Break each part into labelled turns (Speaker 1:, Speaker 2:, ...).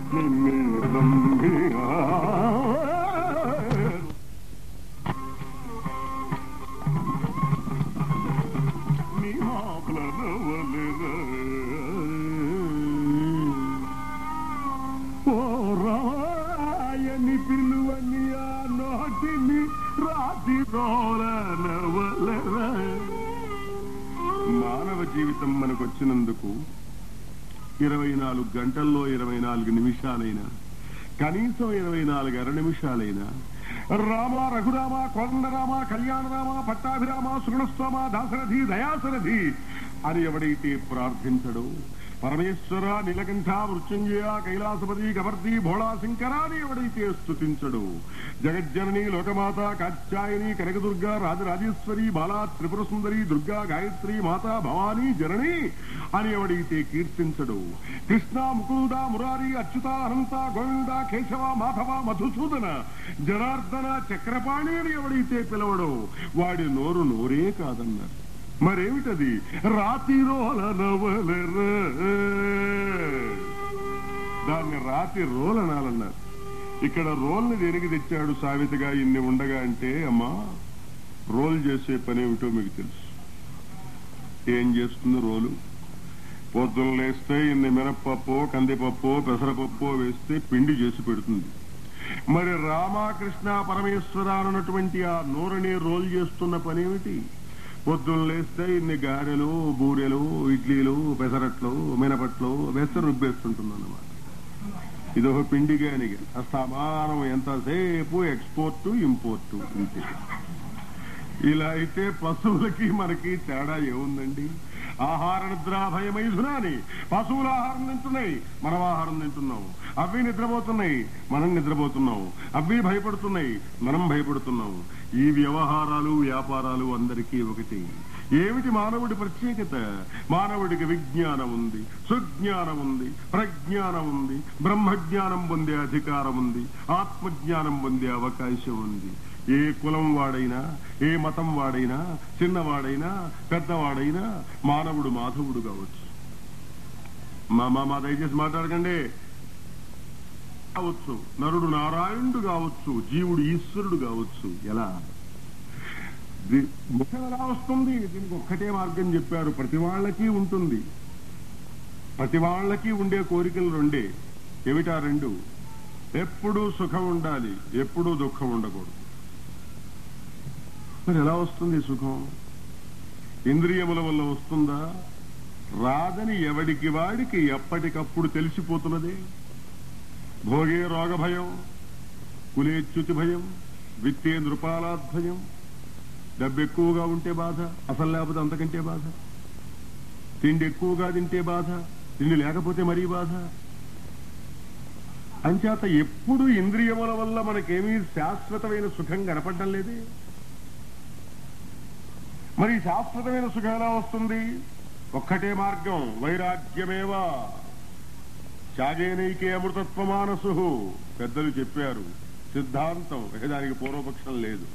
Speaker 1: నిన్నే నమ్మి ఆ. నీ మాటల నవలెరా. ఓ రాయని పిలువని ఆ నోటిని రాతి నవలెరా. మానవ జీవితం మనకొచ్చినందుకు ఇరవై నాలుగు గంటల్లో ఇరవై నాలుగు నిమిషాలైనా కనీసం ఇరవై నాలుగు అర నిమిషాలైనా రామ రఘురామ కోదండరామ కళ్యాణరామ పట్టాభిరామ సుగుణస్వామ దాశరథి దయాశరథి అని ఎవడైతే ప్రార్థించడో పరమేశ్వర నీలకంఠ మృత్యుంజయ కైలాసపతి కవర్తి భోళా శంకర అని ఎవడైతే స్తుతించడో జగజ్జనని లోకమాత కాత్యాయని కనకదుర్గ రాజరాజేశ్వరి బాలా త్రిపుర సుందరి దుర్గా గాయత్రి మాత భవానీ జనని అని ఎవడైతే కీర్తించడో కృష్ణ ముకులుద మురారి అచ్యుత అనంత గోవింద కేశవ మాధవ మధుసూదన జనార్దన చక్రపాణి అని ఎవడైతే పిలవడో వాడి నోరు నోరే కాదన్నారు మరేమిటది రాతిరోల నవలెర దాన్ని రాతి రోల్ అనాలన్నారు ఇక్కడ రోల్ని దేనికి తెచ్చాడు సావితగా ఇన్ని ఉండగా అంటే అమ్మా రోల్ చేసే పని ఏమిటో మీకు తెలుసు ఏం చేస్తుంది రోలు పొద్దున లేస్తే ఇన్ని మినప్పప్పు కందిపప్పు పెసరపప్పు వేస్తే పిండి చేసి పెడుతుంది మరి రామకృష్ణ పరమేశ్వర అన్నటువంటి ఆ నూరని రోల్ చేస్తున్న పనేమిటి పొద్దున్న లేస్తే ఇన్ని గారెలు బూరెలు ఇడ్లీలు పెసరట్లు మినపట్లు వేస్తే రుబ్బేస్తుంటుంది అన్నమాట ఇదొక పిండి గానిగా సమానం ఎంతసేపు ఎక్స్పోర్ట్ ఇంపోర్ట్ అంతే ఇలా అయితే పశువులకి మనకి తేడా ఏముందండి ఆహార నిద్రాభయమైధునాని పశువులు ఆహారం తింటున్నాయి మనం ఆహారం తింటున్నాం అవి నిద్రపోతున్నాయి మనం నిద్రపోతున్నాం అవి భయపడుతున్నాయి మనం భయపడుతున్నాం ఈ వ్యవహారాలు వ్యాపారాలు అందరికీ ఒకటి ఏమిటి మానవుడి ప్రత్యేకత మానవుడికి విజ్ఞానం ఉంది సుజ్ఞానం ఉంది ప్రజ్ఞానం ఉంది బ్రహ్మజ్ఞానం పొందే అధికారం ఉంది ఆత్మజ్ఞానం పొందే అవకాశం ఉంది ఏ కులం వాడైనా ఏ మతం వాడైనా చిన్నవాడైనా పెద్దవాడైనా మానవుడు మాధవుడు కావచ్చు మా మా మా దయచేసి మాట్లాడకండి కావచ్చు నరుడు నారాయణుడు కావచ్చు జీవుడు ఈశ్వరుడు కావచ్చు ఎలా ది- ముఖం ఎలా వస్తుంది దీనికి ఒక్కటే మార్గం చెప్పారు ప్రతి వాళ్ళకి ఉంటుంది ప్రతి వాళ్ళకి ఉండే కోరికలు రెండే ఏమిటా రెండు ఎప్పుడూ సుఖం ఉండాలి ఎప్పుడూ దుఃఖం ఉండకూడదు మరి ఎలా వస్తుంది సుఖం ఇంద్రియముల వల్ల వస్తుందా రాదని ఎవడికి వాడికి ఎప్పటికప్పుడు తెలిసిపోతున్నదే భోగే రోగ భయం కులేచ్యుతి భయం విత్తే నృపాలాద్భయం డబ్బు ఎక్కువగా ఉంటే బాధ అసలు లేకపోతే అంతకంటే బాధ తిండి ఎక్కువగా తింటే బాధ తిండి లేకపోతే మరీ బాధ అంచేత ఎప్పుడు ఇంద్రియముల వల్ల మనకేమీ శాశ్వతమైన సుఖం కనపడడం లేదే మరి ఈ శాశ్వతమైన సుఖం ఎలా వస్తుంది ఒక్కటే మార్గం వైరాగ్యమేవా త్యాగేనైకే అమృతత్వమానసు పెద్దలు చెప్పారు సిద్ధాంతం ఇక దానికి పూర్వపక్షం లేదు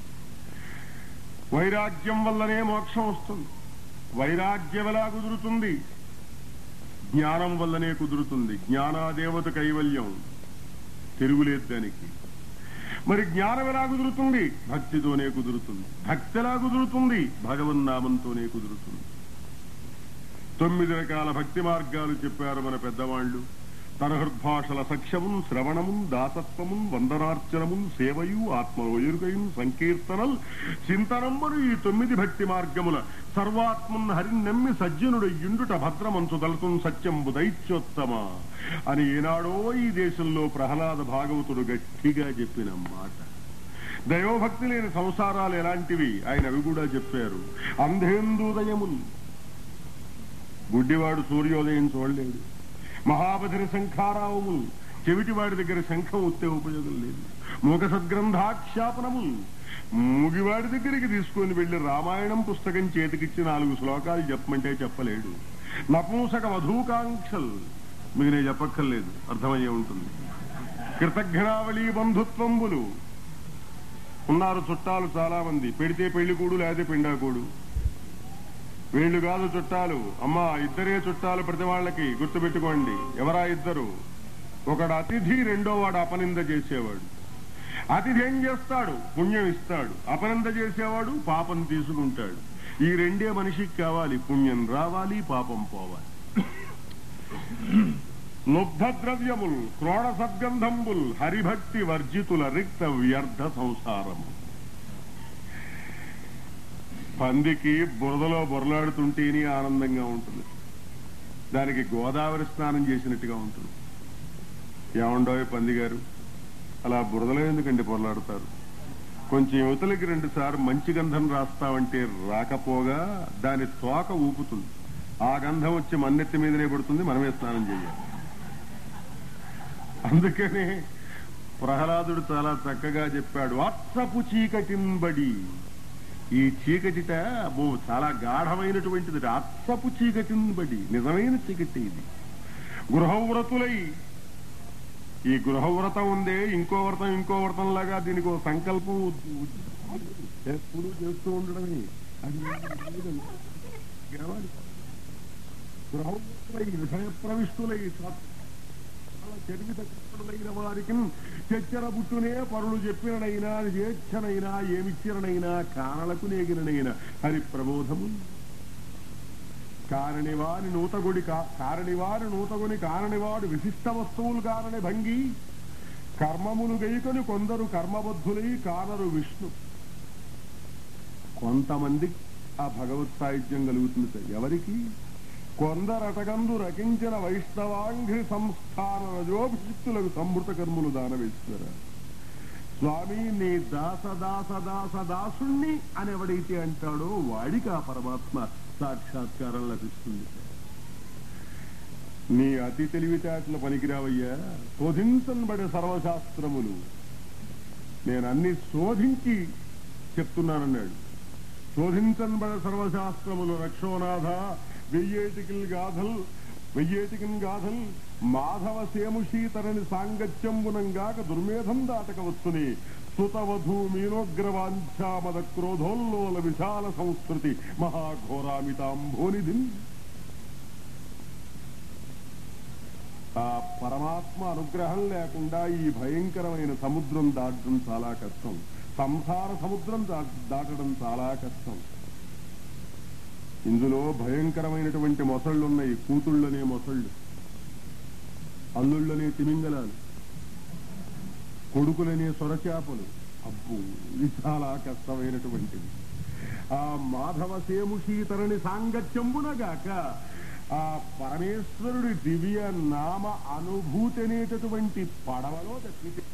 Speaker 1: వైరాగ్యం వల్లనే మోక్షం వస్తుంది వైరాగ్యం ఎలా కుదురుతుంది జ్ఞానం వల్లనే కుదురుతుంది జ్ఞానాదేవత కైవల్యం తిరుగులేదు దానికి మరి జ్ఞానం ఎలా కుదురుతుంది భక్తితోనే కుదురుతుంది భక్తి ఎలా కుదురుతుంది భగవన్నామంతోనే కుదురుతుంది తొమ్మిది రకాల భక్తి మార్గాలు చెప్పారు మన పెద్దవాళ్లు తన హృద్భాషల సఖ్యమున్ శ్రవణమున్ దాసత్వమున్ వందనార్చనమున్ సేవయు ఆత్మలోయురుకయున్ సంకీర్తనల్ చింతనంబరు ఈ తొమ్మిది భక్తి మార్గముల సర్వాత్మన్ హరిన్నమ్మి సజ్జనుడు ఇండుట భద్రమంచు దళతున్ సత్యంబు దైత్యోత్తమ అని ఏనాడో ఈ దేశంలో ప్రహ్లాద భాగవతుడు గట్టిగా చెప్పిన మాట దైవభక్తి లేని సంసారాలు ఎలాంటివి ఆయన అవి కూడా చెప్పారు అంధేందుదయములు గుడ్డివాడు సూర్యోదయం చూడలేడు మహాబధిర శంఖారావములు చెవిటివాడి దగ్గర శంఖం ఉత్తే ఉపయోగం లేదు మూక సద్గ్రంథాఖ్యాపనములు మూగివాడి దగ్గరికి తీసుకొని వెళ్లి రామాయణం పుస్తకం చేతికిచ్చి నాలుగు శ్లోకాలు చెప్పమంటే చెప్పలేడు నపూసక వధూకాంక్షలు మీకు నేను చెప్పక్కర్లేదు అర్థమయ్యే ఉంటుంది కృతజ్ఞావళి బంధుత్వంబులు ఉన్నారు చుట్టాలు చాలా మంది పెడితే పెళ్లికూడు లేకపోతే పిండాకూడు వీళ్ళు కాదు చుట్టాలు అమ్మా ఇద్దరే చుట్టాలు ప్రతి వాళ్ళకి గుర్తుపెట్టుకోండి ఎవరా ఇద్దరు ఒకడు అతిథి రెండో వాడు అపనింద చేసేవాడు అతిథి ఏం చేస్తాడు పుణ్యం ఇస్తాడు అపనింద చేసేవాడు పాపం తీసుకుంటాడు ఈ రెండే మనిషికి కావాలి పుణ్యం రావాలి పాపం పోవాలి లుబ్ధ ద్రవ్యముల్ క్రోడ సద్గంధంబుల్ హరిభక్తి వర్జితుల రిక్త వ్యర్థ సంసారము పందికి బురదలో బొరలాడుతుంటేనే ఆనందంగా ఉంటుంది దానికి గోదావరి స్నానం చేసినట్టుగా ఉంటుంది ఏమండోయ్ పంది గారు అలా బురదలో ఎందుకండి పొరలాడతారు కొంచెం యువతలకి రెండు సార్లు మంచి గంధం రాస్తామంటే రాకపోగా దాని తోక ఊపుతుంది ఆ గంధం వచ్చి మన్నెత్తి మీదనే పడుతుంది మనమే స్నానం చేయాలి అందుకని ప్రహ్లాదుడు చాలా చక్కగా చెప్పాడు అత్సపు చీకటింబడి ఈ చీకటిట అబ్బో చాలా గాఢమైనటువంటిది అత్సపు చీకటింబడి నిజమైన చీకటి ఇది గృహవ్రతులై ఈ గృహవ్రతం ఉందే ఇంకో వ్రతం ఇంకో వ్రతం లాగా దీనికి ఒక సంకల్పం ఎప్పుడు చేస్తూ ఉండడమే అది కావాలి. గృహవ్రతులై విషయ ప్రవిష్టులై చరివిత కృష్ణులైన వారికి చెచ్చర బుట్టునే పరులు చెప్పిననైనా స్వేచ్ఛనైనా ఏమిచ్చిననైనా కానలకు నేగిననైనా హరి ప్రబోధము కారణివారి నూతగుడి కా- కారణివారి నూతగుని కారణివాడు విశిష్ట వస్తువులు కారణి భంగి కర్మములు గైకొని కొందరు కర్మబద్ధులై కానరు విష్ణు కొంతమంది ఆ భగవత్ సాహిత్యం కలుగుతుంది సార్ ఎవరికి కొందరటగందు రచించిన వైష్ణవాంఘ్రి సంస్థాన రజోభిషిక్తులకు సంభృత కర్ములు దానవేస్తున్నారు స్వామి నీ దాస దాస దాస దాసుణ్ణి అని ఎవడైతే అంటాడో వాడికి ఆ పరమాత్మ సాక్షాత్కారం లభిస్తుంది నీ అతి తెలివితేటలు పనికిరావయ్యా శోధించబడే సర్వశాస్త్రములు నేను అన్ని శోధించి చెప్తున్నానన్నాడు శోధించబడే సర్వశాస్త్రములు రక్షోనాథ వెయ్యేటికిల్ గాథల్ వెయ్యేటికిన్ గాథల్ మాధవ సేముషీతరని సాంగత్యంబునంగాక దుర్మేధం దాటకవచ్చుని సుతవధూ మీనోగ్రవాంఛామద క్రోధోల్లోల విశాల సంస్కృతి మహాఘోరామితాంభోనిధి ఆ పరమాత్మ అనుగ్రహం లేకుండా ఈ భయంకరమైన సముద్రం దాటడం చాలా కష్టం సంసార సముద్రం దా- దాటడం చాలా కష్టం ఇందులో భయంకరమైనటువంటి మొసళ్ళున్నాయి కూతుళ్ళనే మొసళ్ళు అల్లుళ్ళనే తిమింగలాలు కొడుకులనే సొరచేపలు అబ్బు ఇది చాలా కష్టమైనటువంటిది ఆ మాధవ సేముషీతరని సాంగత్యంబునగాక ఆ పరమేశ్వరుడి దివ్య నామ అనుభూతి అనేటటువంటి పడవలో దక్కితే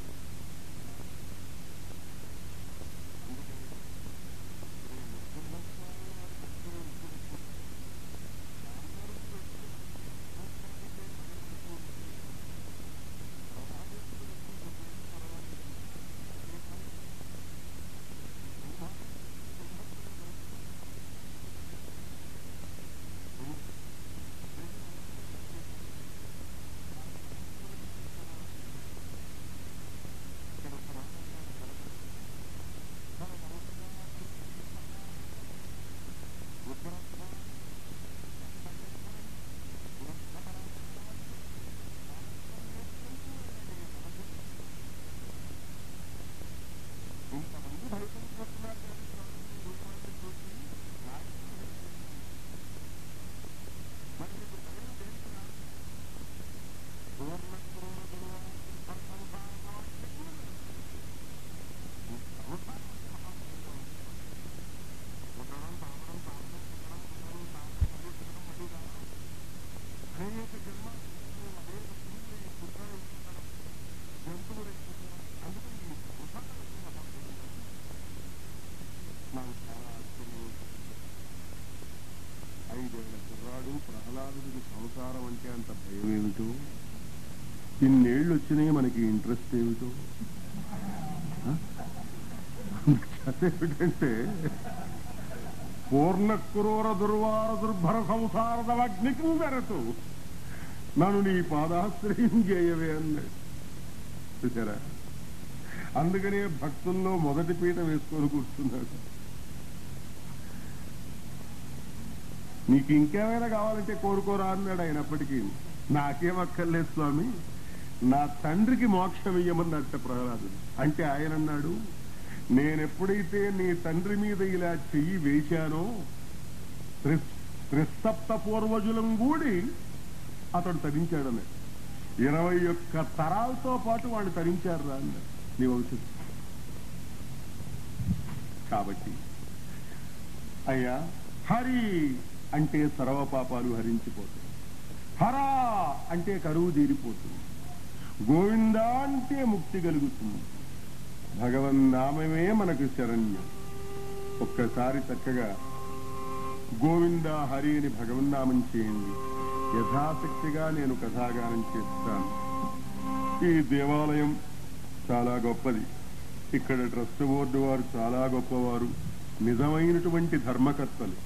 Speaker 1: ఐదేళ్ల కుర్రాడు ప్రహ్లాదుడికి సంసారం అంటే అంత భయం ఏమిటో ఇన్నేళ్ళు వచ్చినాయి మనకి ఇంట్రెస్ట్ ఏమిటో ఆ? అదేమిటంటే పూర్ణ క్రూర దుర్వార దుర్భర సంసాರದ అగ్నికి వెరతు నన్ను నీ పాదాశ్రయం చేయవే అన్నాడు చూసారా అందుకనే భక్తుల్లో మొదటి పీట వేసుకొని కూర్చున్నాడు నీకు ఇంకేమైనా కావాలంటే కోరుకోరా అన్నాడు అయినప్పటికీ నాకేం అక్కర్లేదు స్వామి నా తండ్రికి మోక్షం ఇయ్యమన్నట్ట ప్రహ్లాదుడు అంటే ఆయన అన్నాడు నేనెప్పుడైతే నీ తండ్రి మీద ఇలా చెయ్యి వేశానో త్రిస్- త్రిసప్త పూర్వజులం కూడి అతడు తరించాడన్నాడు ఇరవై ఒక్క తరాలతో పాటు వాడు తరించారు రా అన్నాడు నీ వంశం కాబట్టి అయ్యా హరి అంటే సర్వ పాపాలు హరించిపోతాయి హరా అంటే కరువు తీరిపోతుంది గోవింద అంటే ముక్తి కలుగుతుంది భగవన్నామమే మనకు శరణ్యం ఒక్కసారి చక్కగా గోవింద హరి అని భగవన్నామం చేయండి యథాశక్తిగా నేను కథాగానం చేస్తాను ఈ దేవాలయం చాలా గొప్పది ఇక్కడ ట్రస్ట్ బోర్డు వారు చాలా గొప్పవారు నిజమైనటువంటి ధర్మకర్తలు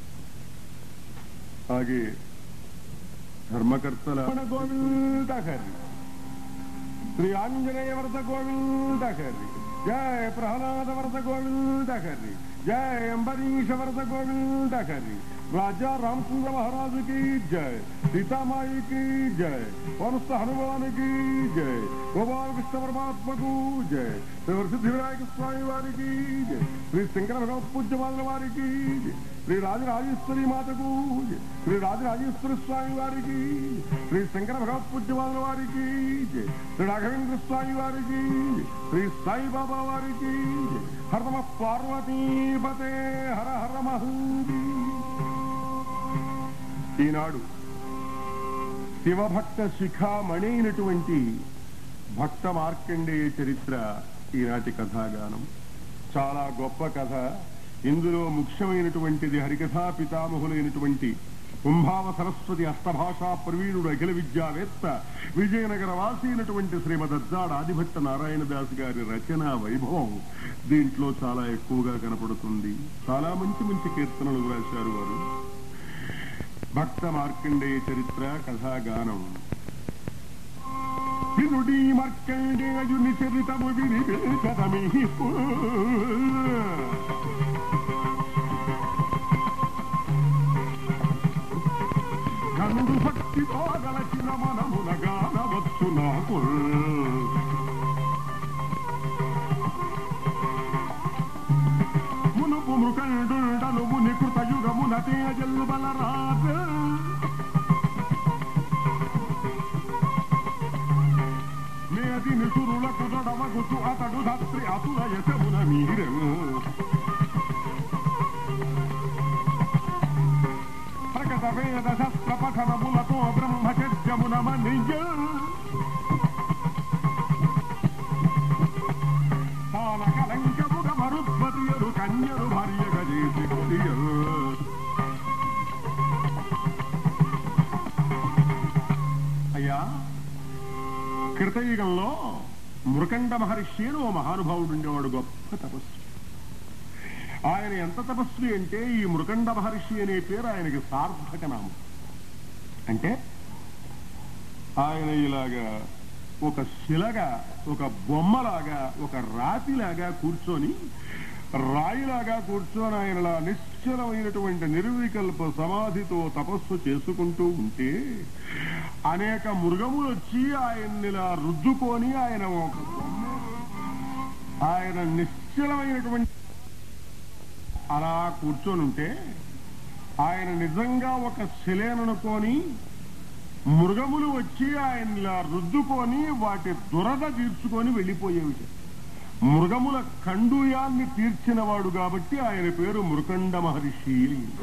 Speaker 1: ಹಾಗೆ ಧರ್ಮಕರ್ತಲ ಗೋವಿಂದ ಹರಿ ಶ್ರೀ ಆಂಜನೇಯ ವರದ ಗೋವಿಂದ ಹರಿ ಜಯ ಪ್ರಹ್ಲಾದ ವರದ ಗೋವಿಂದ ಹರಿ जय अंबरीश वरद गोविंद हरि राजा रामचंद्र महाराज की जय सीता माई की जय वरुष हनुमान की जय गोपाल कृष्ण परमात्मा को जय श्री सिद्धि विनायक स्वामी वारी की जय श्री शंकर भगवत पूज्य मालन वारी की जय श्री राजराजेश्वरी माता को जय श्री राजराजेश्वरी स्वामी वारी की जय श्री शंकर भगवत पूज्य मालन वारी की जय श्री राघवेंद्र स्वामी वारी की जय श्री साई बाबा वारी की जय हर नम पार्वती పతే హర హర మహూది ఈనాడు శివభక్త శిఖామణి అయినటువంటి భక్త మార్కండేయ చరిత్ర ఈనాటి కథాగానం చాలా గొప్ప కథ ఇందులో ముఖ్యమైనటువంటిది హరికథా పితామహులైనటువంటి కుంభావ సరస్వతి అష్టభాషా ప్రవీణుడు అఖిల విద్యావేత్త విజయనగర వాసి అయినటువంటి శ్రీమద్ అజ్జాడ ఆదిభట్ట నారాయణ దాస్ గారి రచన వైభవం దీంట్లో చాలా ఎక్కువగా కనపడుతుంది చాలా మంచి మంచి కీర్తనలు రాశారు వారు భక్త మార్కండేయ చరిత్ర కథాగానం వినుడి మార్కండేయుని చరితము విని కదమి గనుడు భక్తితో గలచిన మనమున గానవచ్చు నాకు మునుపు మృకండుండను ముని కృత యుగమున తేజల్లు బలరాజ మేది నిసురులకు దొడవగుచు అతడు ధత్రి అసుర యశమున మీరెను ప్రకట వేద శస్త్ర పఠనములతో బ్రహ్మచర్యమున మనియ తాన కలంకముగ మరుద్వతియరు కన్యరు భార్యగ చేసి కొలియరు అయ్యా కృతయుగంలో మృకండ మహర్షి అని ఓ మహానుభావుడు ఉండేవాడు గొప్ప తపస్సు ఆయన ఎంత తపస్వి అంటే ఈ మృకండ మహర్షి అనే పేరు ఆయనకి సార్థక నామం అంటే ఆయన ఇలాగా ఒక శిలగా ఒక బొమ్మలాగా ఒక రాతిలాగా కూర్చొని రాయిలాగా కూర్చొని ఆయనలా నిశ్చలమైనటువంటి నిర్వికల్ప సమాధితో తపస్సు చేసుకుంటూ ఉంటే అనేక మృగములు వచ్చి ఆయన్నిలా రుద్దుకొని ఆయన ఒక బొమ్మ ఆయన నిశ్చలమైనటువంటి అలా కూర్చొని ఉంటే ఆయన నిజంగా ఒక శిలేననుకొని మృగములు వచ్చి ఆయనలా రుద్దుకొని వాటి దురద తీర్చుకొని వెళ్ళిపోయేవి మృగముల కండుయాన్ని తీర్చినవాడు కాబట్టి ఆయన పేరు మృకండ మహర్షి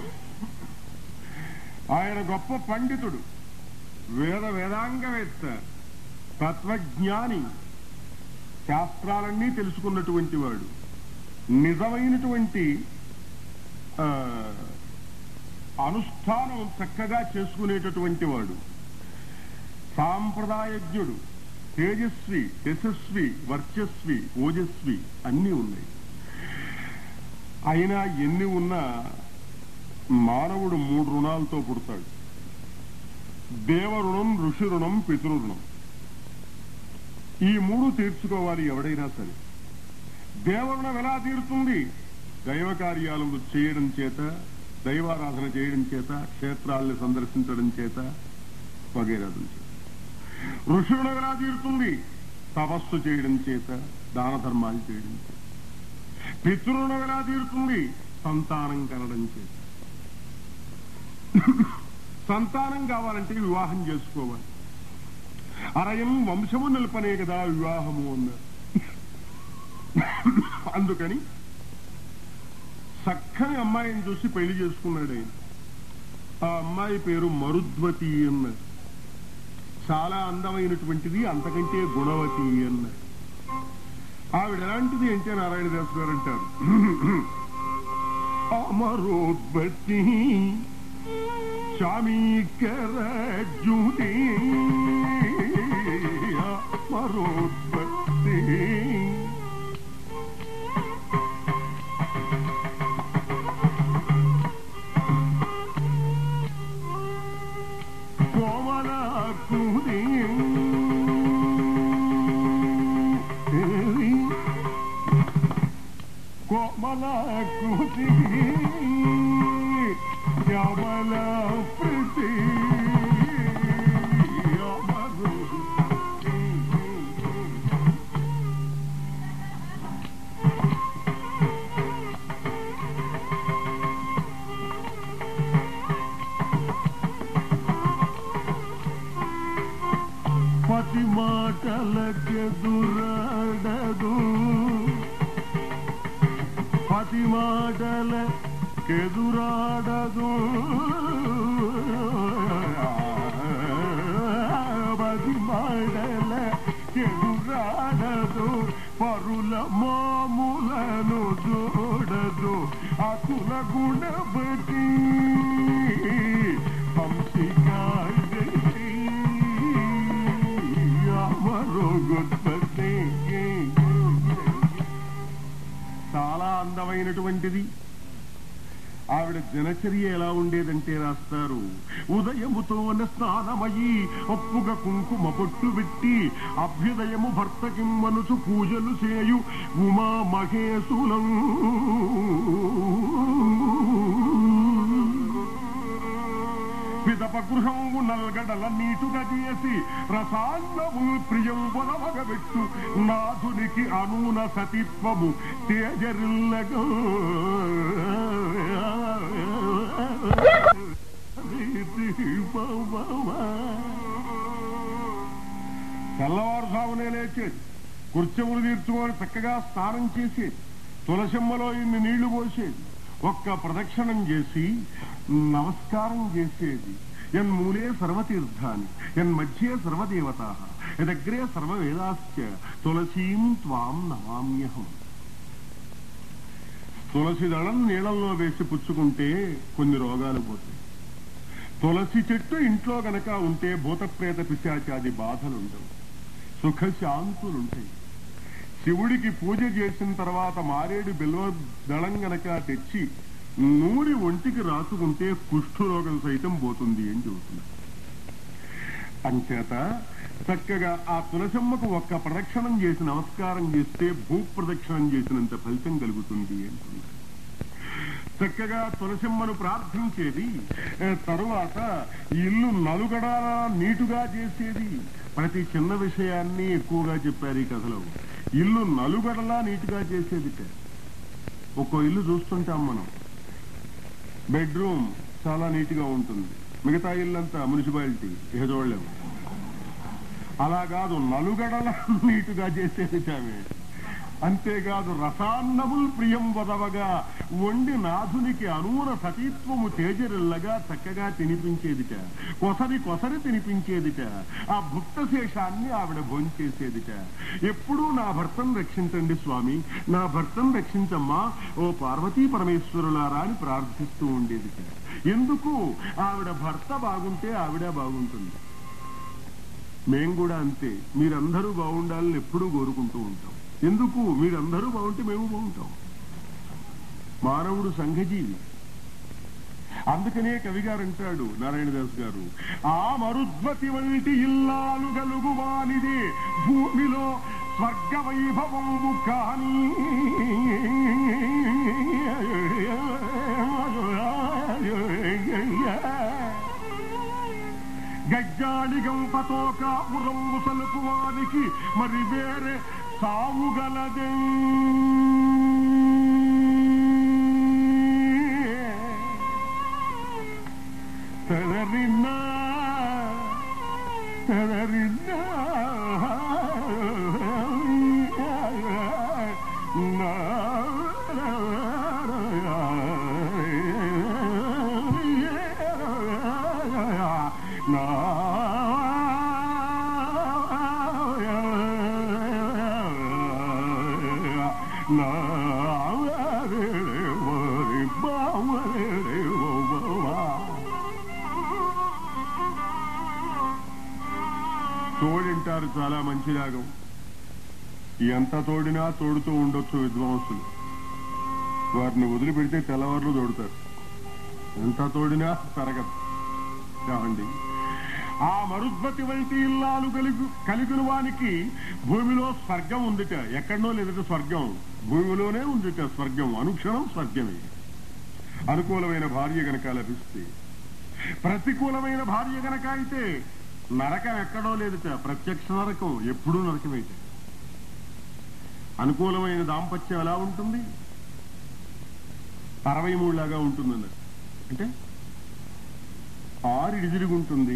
Speaker 1: ఆయన గొప్ప పండితుడు వేద వేదాంగవేత్త తత్వజ్ఞాని శాస్త్రాలన్నీ తెలుసుకున్నటువంటి వాడు నిజమైనటువంటి ఆ, అనుష్ఠానం చక్కగా చేసుకునేటటువంటి వాడు సాంప్రదాయజ్ఞుడు తేజస్వి యశస్వి వర్చస్వి ఓజస్వి అన్నీ ఉన్నాయి అయినా ఎన్ని ఉన్నా మానవుడు మూడు రుణాలతో పుడతాడు దేవరుణం ఋషి రుణం పితృరుణం ఈ మూడు తీర్చుకోవాలి ఎవడైనా సరే దేవరుణం ఎలా తీరుతుంది దైవ కార్యాలను చేయడం చేత దైవారాధన చేయడం చేత క్షేత్రాల్ని సందర్శించడం చేత వగైరాదుల చేత ఋషులను ఎలా తీరుతుంది తపస్సు చేయడం చేత దాన ధర్మాలు చేయడం చేత పితృలను ఎలా తీరుతుంది సంతానం కలడం చేత సంతానం కావాలంటే వివాహం చేసుకోవాలి అరయం వంశము నిలపనే కదా వివాహము అన్నారు అందుకని చక్కని అమ్మాయిని చూసి పెళ్లి చేసుకున్నాడు ఆయన ఆ అమ్మాయి పేరు మరుద్వతి అన్నారు చాలా అందమైనటువంటిది అంతకంటే గుణవతి అన్నారు ఆవిడ ఎలాంటిది అంటే నారాయణ దాస్ గారు అంటారు అమరోద్వతి శామీకర జూతి అమరోద్వతి కోమల కుది కోమల కుది శ్యామల ప్రతి అమరు పతి మాటలకెదురాడదు పతి మాటలకెదురాడదు పతి మాటలకెదురాడదు పరుల మాములను చూడదు అతుల గుణపతి చాలా అందమైనటువంటిది ఆవిడ దినచర్య ఎలా ఉండేదంటే రాస్తారు ఉదయముతోన స్నానమయి అప్పుగా కుంకుమ పొట్టు పెట్టి అభ్యుదయము భర్తకి మనసు పూజలు చేయు ఉమా మహేశులం పిదప గృహము నల్గడల నీటుగా చేసి రసాన్నము ప్రియం పొలవగబెట్టు నాథునికి అనూన సతిత్వము తేజరిల్లగా తెల్లవారుజామునే లేచేది కుర్చెములు తీర్చుకొని చక్కగా స్నానం చేసేది తులసిమ్మలో ఇన్ని నీళ్లు పోసేది ఒక్క ప్రదక్షిణం చేసి నమస్కారం చేసేది యన్మూలే సర్వతీర్థాని యన్మధ్యే సర్వదేవతా యదగ్రే సర్వవేదాశ్చ తులసీం త్వాం నమామ్యహం తులసి దళం నీళ్ళల్లో వేసి పుచ్చుకుంటే కొన్ని రోగాలు పోతాయి తులసి చెట్టు ఇంట్లో గనక ఉంటే భూతప్రేత పిశాచాది బాధలుండవు సుఖశాంతులుంటాయి శివుడికి పూజ చేసిన తర్వాత మారేడు బిల్వ దళం గనక తెచ్చి నూరి ఒంటికి రాసుకుంటే కుష్ఠరోగం సైతం పోతుంది అని చెబుతున్నారు అంచేత చక్కగా ఆ తులసమ్మకు ఒక్క ప్రదక్షిణం చేసి నమస్కారం చేస్తే భూ ప్రదక్షిణం చేసినంత ఫలితం కలుగుతుంది అంటున్నారు చక్కగా తులసిమ్మను ప్రార్థించేది ఆ, తరువాత ఇల్లు నలుగడ నీటుగా చేసేది ప్రతి చిన్న విషయాన్ని ఎక్కువగా చెప్పారు ఈ కథలో ఇల్లు నలుగడలా నీటుగా చేసేదిట ఒక్కో ఇల్లు చూస్తుంటాం మనం బెడ్రూమ్ చాలా నీట్గా ఉంటుంది మిగతా ఇల్లంతా మున్సిపాలిటీ ఇక చూడలేము అలా కాదు నలుగడల నీటుగా చేసేది ఆమె అంతేకాదు రసాన్నముల్ ప్రియం వదవగా వండి నాథునికి అనూన సతీత్వము తేజరిల్లగా చక్కగా తినిపించేదిట కొసరి కొసరి తినిపించేదిట ఆ భుక్త శేషాన్ని ఆవిడ భోంచేసేదిట ఎప్పుడూ నా భర్తను రక్షించండి స్వామి నా భర్తను రక్షించమ్మా ఓ పార్వతీ పరమేశ్వరులారా అని ప్రార్థిస్తూ ఉండేదిట ఎందుకు ఆవిడ భర్త బాగుంటే ఆవిడ బాగుంటుంది మేం కూడా అంతే మీరందరూ బాగుండాలని ఎప్పుడూ కోరుకుంటూ ఉంటాం ఎందుకు మీరందరూ బాగుంటే మేము బాగుంటాం మానవుడు సంఘజీవి అందుకనే కవి గారు అంటాడు నారాయణదాస్ గారు ఆ మరుద్వతి వంటి ఇల్లాలు గలుగు వానిది భూమిలో స్వర్గ వైభవము కాని గజ్జాళిగంపతో కాపురం ముసలుపు వారికి మరి వేరే సావుగలదే తదరిన్నా తదరిన్నా తోడింటారు చాలా మంచి రాగం ఎంత తోడినా తోడుతూ ఉండొచ్చు విద్వాంసులు వారిని వదిలిపెడితే తెల్లవారులు తోడుతారు ఎంత తోడినా తరగదు కావండి ఆ మరుద్భతి వంటి ఇల్లాలు కలిగి కలిగిన వానికి భూమిలో స్వర్గం ఉందిట ఎక్కడనో లేదట స్వర్గం భూమిలోనే ఉందిట స్వర్గం అనుక్షణం స్వర్గమే అనుకూలమైన భార్య గనక లభిస్తే ప్రతికూలమైన భార్య గనక అయితే నరకం ఎక్కడో లేదుట ప్రత్యక్ష నరకం ఎప్పుడూ నరకమైతే అనుకూలమైన దాంపత్యం ఎలా ఉంటుంది అరవై మూడు లాగా ఉంటుందన్నది అంటే ఆరు ఇడిదిరిగి ఉంటుంది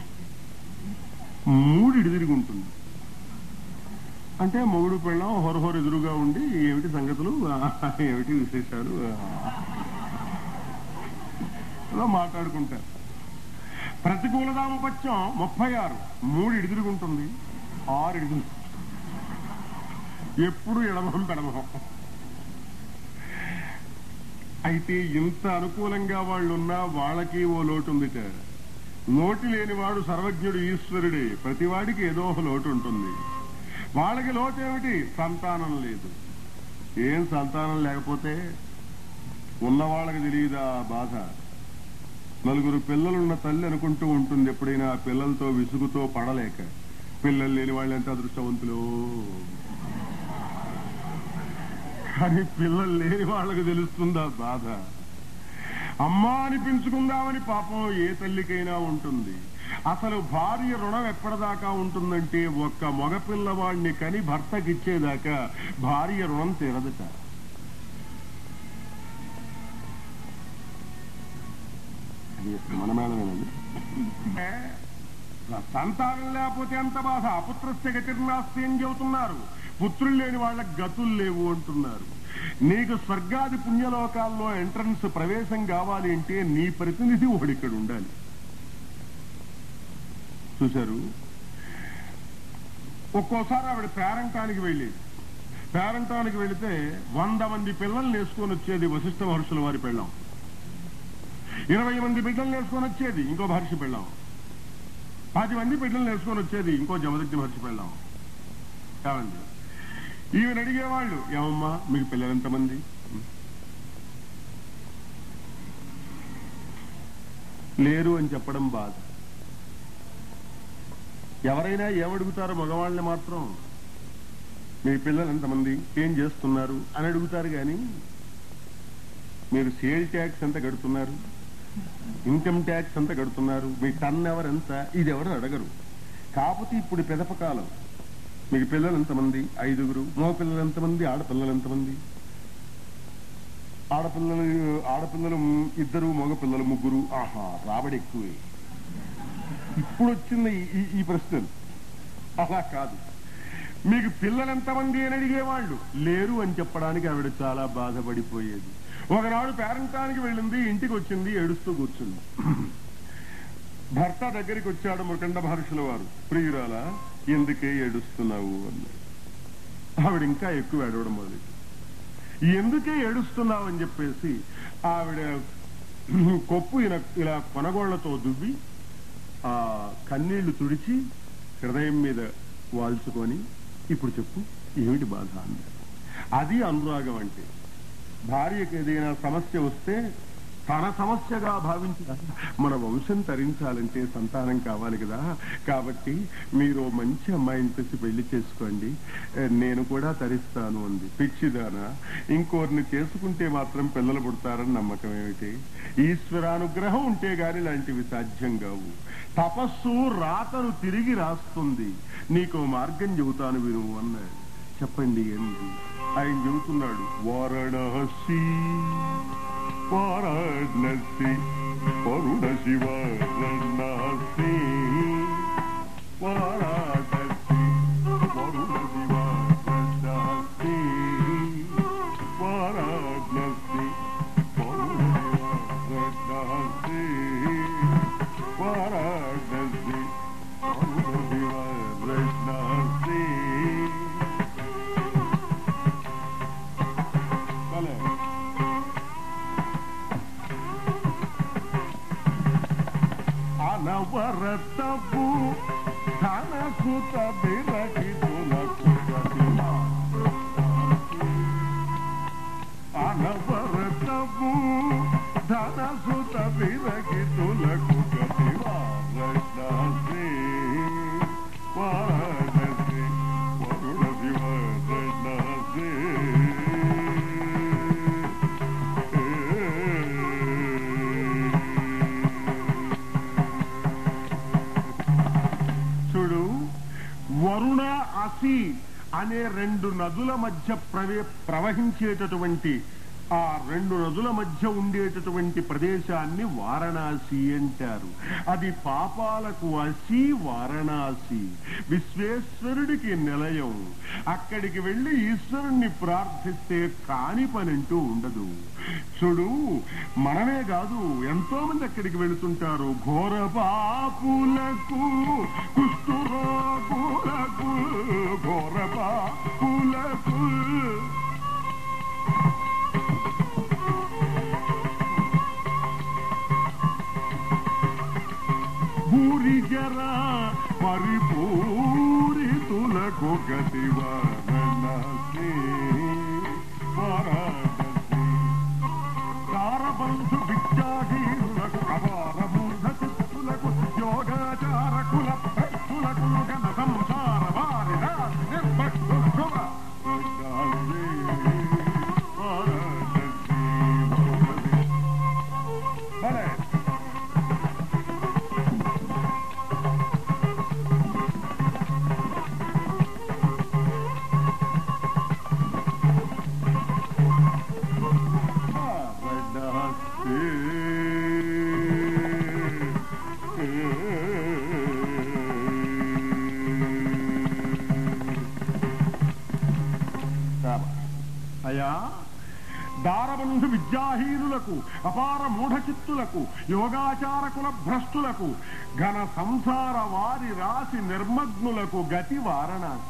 Speaker 1: మూడు ఇడిదిరిగి ఉంటుంది అంటే మొగుడు పెళ్ళం హొరహొర ఎదురుగా ఉండి ఏమిటి సంగతులు ఆ, ఏమిటి విశేషాలు ఆ, అలా మాట్లాడుకుంటారు ప్రతికూల దాంపత్యం ముప్పై ఆరు మూడు ఇడిదిరుగుంటుంది ఆరు ఇడిదిరు ఎప్పుడు ఎడమం పెడమం అయితే ఇంత అనుకూలంగా వాళ్ళు ఉన్నా వాళ్ళకి ఓ లోటు ఉందిట నోటి లేనివాడు సర్వజ్ఞుడు ఈశ్వరుడే ప్రతివాడికి ఏదో ఒక లోటు ఉంటుంది వాళ్ళకి లోటు ఏమిటి సంతానం లేదు ఏం సంతానం లేకపోతే ఉన్న వాళ్ళకి తెలియదా ఆ బాధ నలుగురు పిల్లలున్న తల్లి అనుకుంటూ ఉంటుంది ఎప్పుడైనా ఆ పిల్లలతో విసుగుతో పడలేక పిల్లలు లేని వాళ్ళు ఎంత అదృష్టవంతులు కానీ పిల్లలు లేని వాళ్ళకు తెలుస్తుందా బాధ అమ్మా అనిపించుకుందామని పాపం ఏ తల్లికైనా ఉంటుంది అసలు భార్య రుణం ఎప్పటిదాకా ఉంటుందంటే ఒక్క మగ పిల్లవాడిని కని భర్తకిచ్చేదాకా భార్య రుణం తీరదట అది మన మేడమేనండి సంతానం లేకపోతే ఎంత బాధ అపుత్రస్య గతిర్నాస్తి అని చెబుతున్నారు పుత్రులు లేని వాళ్ళకి గతులు లేవు అంటున్నారు నీకు స్వర్గాది పుణ్యలోకాల్లో ఎంట్రన్స్ ప్రవేశం కావాలి అంటే నీ ప్రతినిధి ఒకడు ఇక్కడ ఉండాలి చూశారు ఒక్కోసారి ఆవిడ పేరంటానికి వెళ్ళేది పేరంటానికి వెళితే వంద మంది పిల్లల్ని వేసుకొని వచ్చేది వశిష్ఠ మహర్షుల వారి పెళ్ళాం ఇరవై మంది బిడ్డలు వేసుకొని వచ్చేది ఇంకో మహర్షి పెళ్ళాం పది మంది బిడ్డలు నేర్చుకొని వచ్చేది ఇంకో జమదగ్ని మహర్షి పెళ్ళాం ఏమండి ఈమెను అడిగేవాళ్ళు ఏమమ్మా మీకు పిల్లలు ఎంతమంది లేరు అని చెప్పడం బాధ ఎవరైనా ఏమడుగుతారో మగవాళ్ళని మాత్రం మీ పిల్లలు ఎంతమంది ఏం చేస్తున్నారు అని అడుగుతారు కానీ మీరు సేల్ ట్యాక్స్ ఎంత కడుతున్నారు ఇన్కమ్ ట్యాక్స్ ఎంత కడుతున్నారు మీ టర్న్ ఎవర్ ఎంత ఇది ఎవరు అడగరు కాకపోతే ఇప్పుడు పెదప కాలం మీకు పిల్లలు ఎంతమంది ఐదుగురు మగ పిల్లలు ఎంతమంది ఆడపిల్లలు ఎంతమంది ఆడపిల్లలు ఆడపిల్లలు ఇద్దరు మగ పిల్లలు ముగ్గురు ఆహా రాబడి ఎక్కువే ఇప్పుడు వచ్చింది ఈ- ఈ- ఈ ప్రశ్నలు అలా కాదు మీకు పిల్లలు ఎంతమంది అని అడిగేవాళ్ళు లేరు అని చెప్పడానికి ఆవిడ చాలా బాధపడిపోయేది ఒకనాడు పేరంటానికి వెళ్ళింది ఇంటికి వచ్చింది ఏడుస్తూ కూర్చుంది భర్త దగ్గరికి వచ్చాడు ముఖండ మహర్షుల వారు ప్రియురాల ఎందుకే ఏడుస్తున్నావు అన్నాడు ఆవిడ ఇంకా ఎక్కువ ఏడవడం మొదలు ఎందుకే ఏడుస్తున్నావు అని చెప్పేసి ఆవిడ కొప్పు ఇలా ఇలా కొనగోళ్లతో దువ్వి ఆ కన్నీళ్లు తుడిచి హృదయం మీద వాల్చుకొని ఇప్పుడు చెప్పు ఏమిటి బాధ అన్నాడు అది అనురాగం అంటే భార్యకి ఏదైనా సమస్య వస్తే తన సమస్యగా భావించి మన వంశం తరించాలంటే సంతానం కావాలి కదా కాబట్టి మీరు మంచి అమ్మాయిని తెచ్చి పెళ్లి చేసుకోండి ఏ, నేను కూడా తరిస్తాను అంది పిచ్చిదానా ఇంకోరిని చేసుకుంటే మాత్రం పిల్లలు పుడతారని నమ్మకం ఏమిటి ఈశ్వరానుగ్రహం ఉంటే గాని లాంటివి సాధ్యం కావు తపస్సు రాతను తిరిగి రాస్తుంది నీకు మార్గం చెబుతాను విను అన్నాడు చెప్పండి ఏంటి ఆయన చెబుతున్నాడు వారణాసి వారాణసి వరుణ శివ వారణాసి వారాణసి వరుణ శివ వారణాసి వారాణసి వరుణ శివ వారణాసి వారాణసి వరుణ శివ వారణాసి భలే. అనవరతపు ధనసుత బిరగితులకు గతిమా. అనవరతపు ధనసుత బిరగితులకు గతివా రత్నశ్రీ వారణసి వరుణ శివ రత్నశ్రీ చూడు వరుణ అసి అనే రెండు నదుల మధ్య ప్రవే ప్రవహించేటటువంటి ఆ రెండు నదుల మధ్య ఉండేటటువంటి ప్రదేశాన్ని వారణాసి అంటారు అది పాపాలకు అసి వారణాసి విశ్వేశ్వరుడికి నిలయం అక్కడికి వెళ్లి ఈశ్వరుణ్ణి ప్రార్థిస్తే కాని పనంటూ ఉండదు చూడు మనమే కాదు ఎంతో మంది అక్కడికి వెళుతుంటారు ఘోర పాపులకు కుష్ఠురోగులకు ఘోర పాపులకు భూరి జర పరిపూరితులకు గతి వారణాసి వారణాసి కారబంధు విద్యాహీనులకు అపార మూఢ చిత్తులకు యోగాచారకుల భక్తులకు గణ సంసార వారి నిర్భక్తులకు వారణాసి, వారణాసి, వారణాసి. భలే. అయ్యా దారబంధు విద్యాహీనులకు అపార మూఢచిత్తులకు యోగాచారకుల భ్రష్టులకు ఘన సంసార వారి రాసి నిర్మగ్నులకు గతి వారణాసి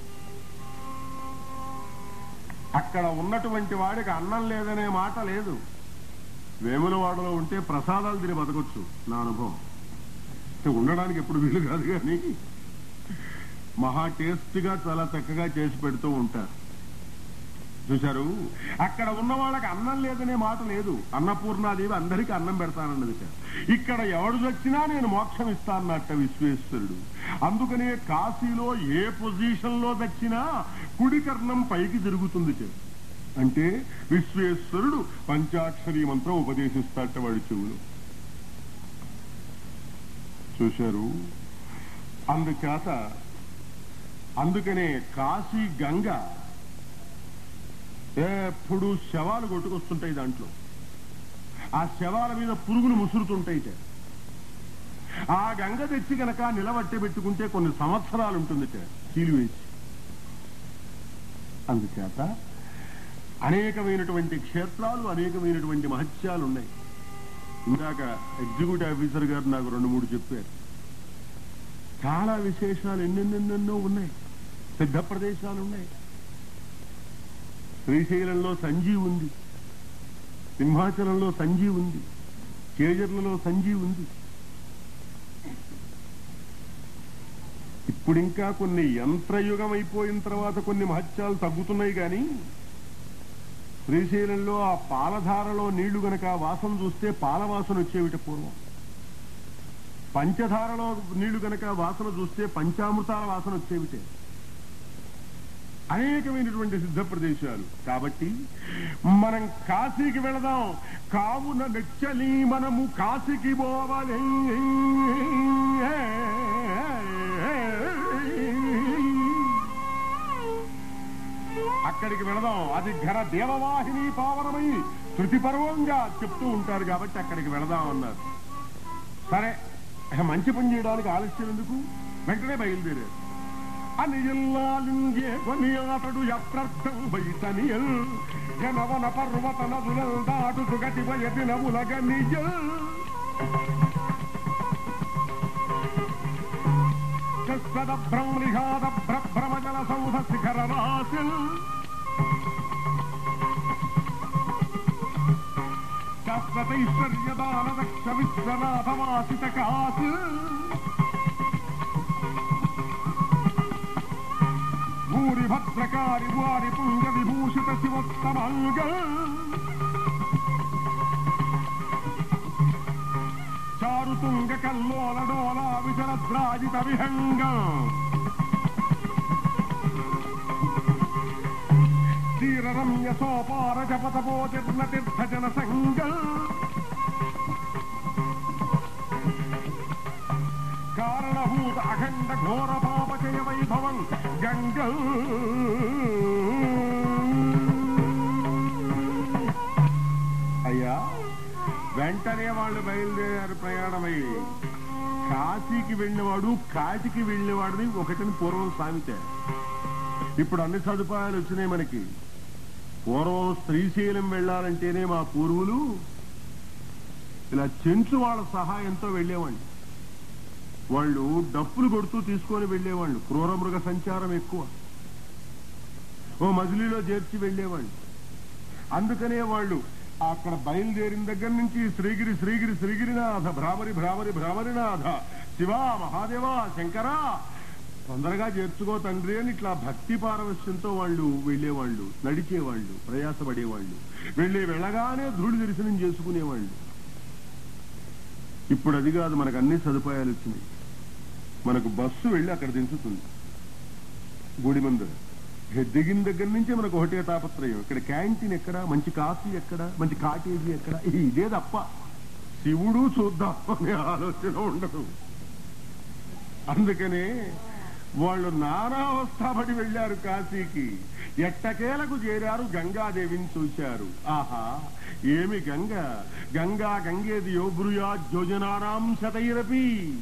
Speaker 1: అక్కడ ఉన్నటువంటి వాడికి అన్నం లేదనే మాట లేదు వేములవాడలో ఉంటే ప్రసాదాలు తిని బతకొచ్చు నా అనుభవం అంటే ఉండడానికి ఎప్పుడు వీలు కాదు కానీ మహా టేస్ట్గా చాలా చక్కగా చేసి పెడుతూ ఉంటారు చూశారు అక్కడ ఉన్న వాళ్ళకి అన్నం లేదనే మాట లేదు అన్నపూర్ణాదేవి అందరికీ అన్నం పెడతానన్నది సార్ ఇక్కడ ఎవడు చచ్చినా నేను మోక్షం ఇస్తానన్నట్ట విశ్వేశ్వరుడు అందుకనే కాశీలో ఏ పొజిషన్ లో చచ్చినా కుడి కర్ణం పైకి తిరుగుతుంది సార్ అంటే విశ్వేశ్వరుడు పంచాక్షరి మంత్రం ఉపదేశిస్తాట వాడి చెవులు చూశారు అందుచేత అందుకనే కాశీ గంగ ఎప్పుడు శవాలు కొట్టుకొస్తుంటాయి దాంట్లో ఆ శవాల మీద పురుగులు ముసురుతుంటాయి చే. ఆ గంగ తెచ్చి గనక నిలబట్టి పెట్టుకుంటే కొన్ని సంవత్సరాలు ఉంటుంది చే, చీలు వేసి అందుచేత అనేకమైనటువంటి క్షేత్రాలు అనేకమైనటువంటి మహత్యాలు ఉన్నాయి ఇందాక ఎగ్జిక్యూటివ్ ఆఫీసర్ గారు నాకు రెండు మూడు చెప్పారు చాలా విశేషాలు ఎన్నెన్నెన్నెన్నో ఉన్నాయి సిద్ధ ప్రదేశాలు ఉన్నాయి శ్రీశైలంలో సంజీవ్ ఉంది సింహాచలంలో సంజీవ్ ఉంది కేజర్లలో సంజీవ్ ఉంది ఇప్పుడు ఇంకా కొన్ని యంత్రయుగం అయిపోయిన తర్వాత కొన్ని మహత్యాలు తగ్గుతున్నాయి కానీ శ్రీశైలంలో ఆ పాలధారలో నీళ్లు గనక వాసన చూస్తే పాల వాసన వచ్చేవిట పూర్వం పంచధారలో నీళ్లు గనక వాసన చూస్తే పంచామృతాల వాసన వచ్చేవిటే అనేకమైనటువంటి సిద్ధ ప్రదేశాలు కాబట్టి మనం కాశీకి వెళదాం కావున నెచ్చలి మనము కాశీకి పోవాలి అక్కడికి వెళదాం అది ఘన దేవవాహిని పావనమై శృతి పర్వంగా చెప్తూ ఉంటారు కాబట్టి అక్కడికి వెళదాం అన్నారు సరే మంచి పని చేయడానికి ఆలస్యం ఎందుకు వెంటనే బయలుదేరారు అనియల్లాలింగే కొని అతడు ఎప్రర్థం వైతనియల్ జనవన పర్వత నదులల్ దాటు సుగతి వయతి నవులగ నిజల్ చస్వద భ్రమృహాద భ్రమజల సౌధ శిఖర రాశిల్ శాశ్వతైశ్వర్యదాన దక్ష విశ్వనాథవాసిత కాశిల్ భూరి భద్రకారి వారి పుంగ విభూషిత శివోత్తమాంగ చారుతుంగ కల్లోల డోల విజలద్రాజిత విహంగ తీరరమ్య సోపార జపతపోతిర్న తీర్థ జన సంగ కారణభూత అఖండ ఘోర పాపచయ వైభవం గంగ అయ్యా వెంటనే వాళ్ళు బయలుదేరారు ప్రయాణమై కాశీకి వెళ్ళినవాడు కాశీకి వెళ్ళినవాడిని ఒకటిని పూర్వం సామెత ఇప్పుడు అన్ని సదుపాయాలు వచ్చినాయి మనకి పూర్వం శ్రీశైలం వెళ్ళాలంటేనే మా పూర్వులు ఇలా చెంచు వాళ్ళ సహాయంతో వెళ్ళేవాళ్ళు వాళ్ళు డప్పులు కొడుతూ తీసుకొని వెళ్ళేవాళ్ళు క్రూర మృగ సంచారం ఎక్కువ ఓ మజిలీలో చేర్చి వెళ్ళేవాళ్ళు అందుకనే వాళ్ళు అక్కడ బయలుదేరిన దగ్గర నుంచి శ్రీగిరి శ్రీగిరి శ్రీగిరినాథ భ్రామరి భ్రామరి భ్రామరినాథ శివ మహాదేవ శంకర తొందరగా చేర్చుకో తండ్రి అని ఇట్లా భక్తి పారవశ్యంతో వాళ్ళు వెళ్ళేవాళ్ళు నడిచేవాళ్ళు ప్రయాసపడేవాళ్ళు వెళ్ళి వెళ్ళగానే ధృడి దర్శనం చేసుకునేవాళ్ళు ఇప్పుడు అది కాదు మనకు అన్ని సదుపాయాలు వచ్చినాయి మనకు బస్సు వెళ్ళి అక్కడ దించుతుంది గుడి ముందర దిగిన దగ్గర నుంచి మనకు ఒకటే తాపత్రయం ఇక్కడ క్యాంటీన్ ఎక్కడ మంచి కాఫీ ఎక్కడ మంచి కాటేజీ ఎక్కడ ఇదే తప్ప శివుడు చూద్దాం అనే ఆలోచన ఉండదు అందుకనే వాళ్ళు నానావస్థపడి వెళ్ళారు కాశీకి ఎట్టకేలకు చేరారు గంగాదేవిని చూశారు ఆహా ఏమి గంగ గంగా గంగేది యోబ్రుయా యోజనానాం శతైరపి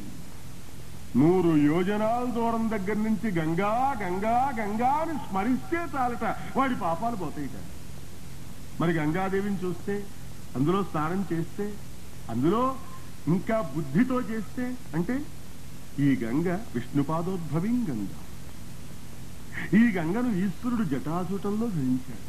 Speaker 1: నూరు యోజనాల దూరం దగ్గర నుంచి గంగా గంగా గంగా అని స్మరిస్తే చాలట వాడి పాపాలు పోతాయిట మరి గంగాదేవిని చూస్తే అందులో స్నానం చేస్తే అందులో ఇంకా బుద్ధితో చేస్తే అంటే ఈ గంగ విష్ణుపాదోద్భవిం గంగ ఈ గంగను ఈశ్వరుడు జటాసూటంలో ధరించాడు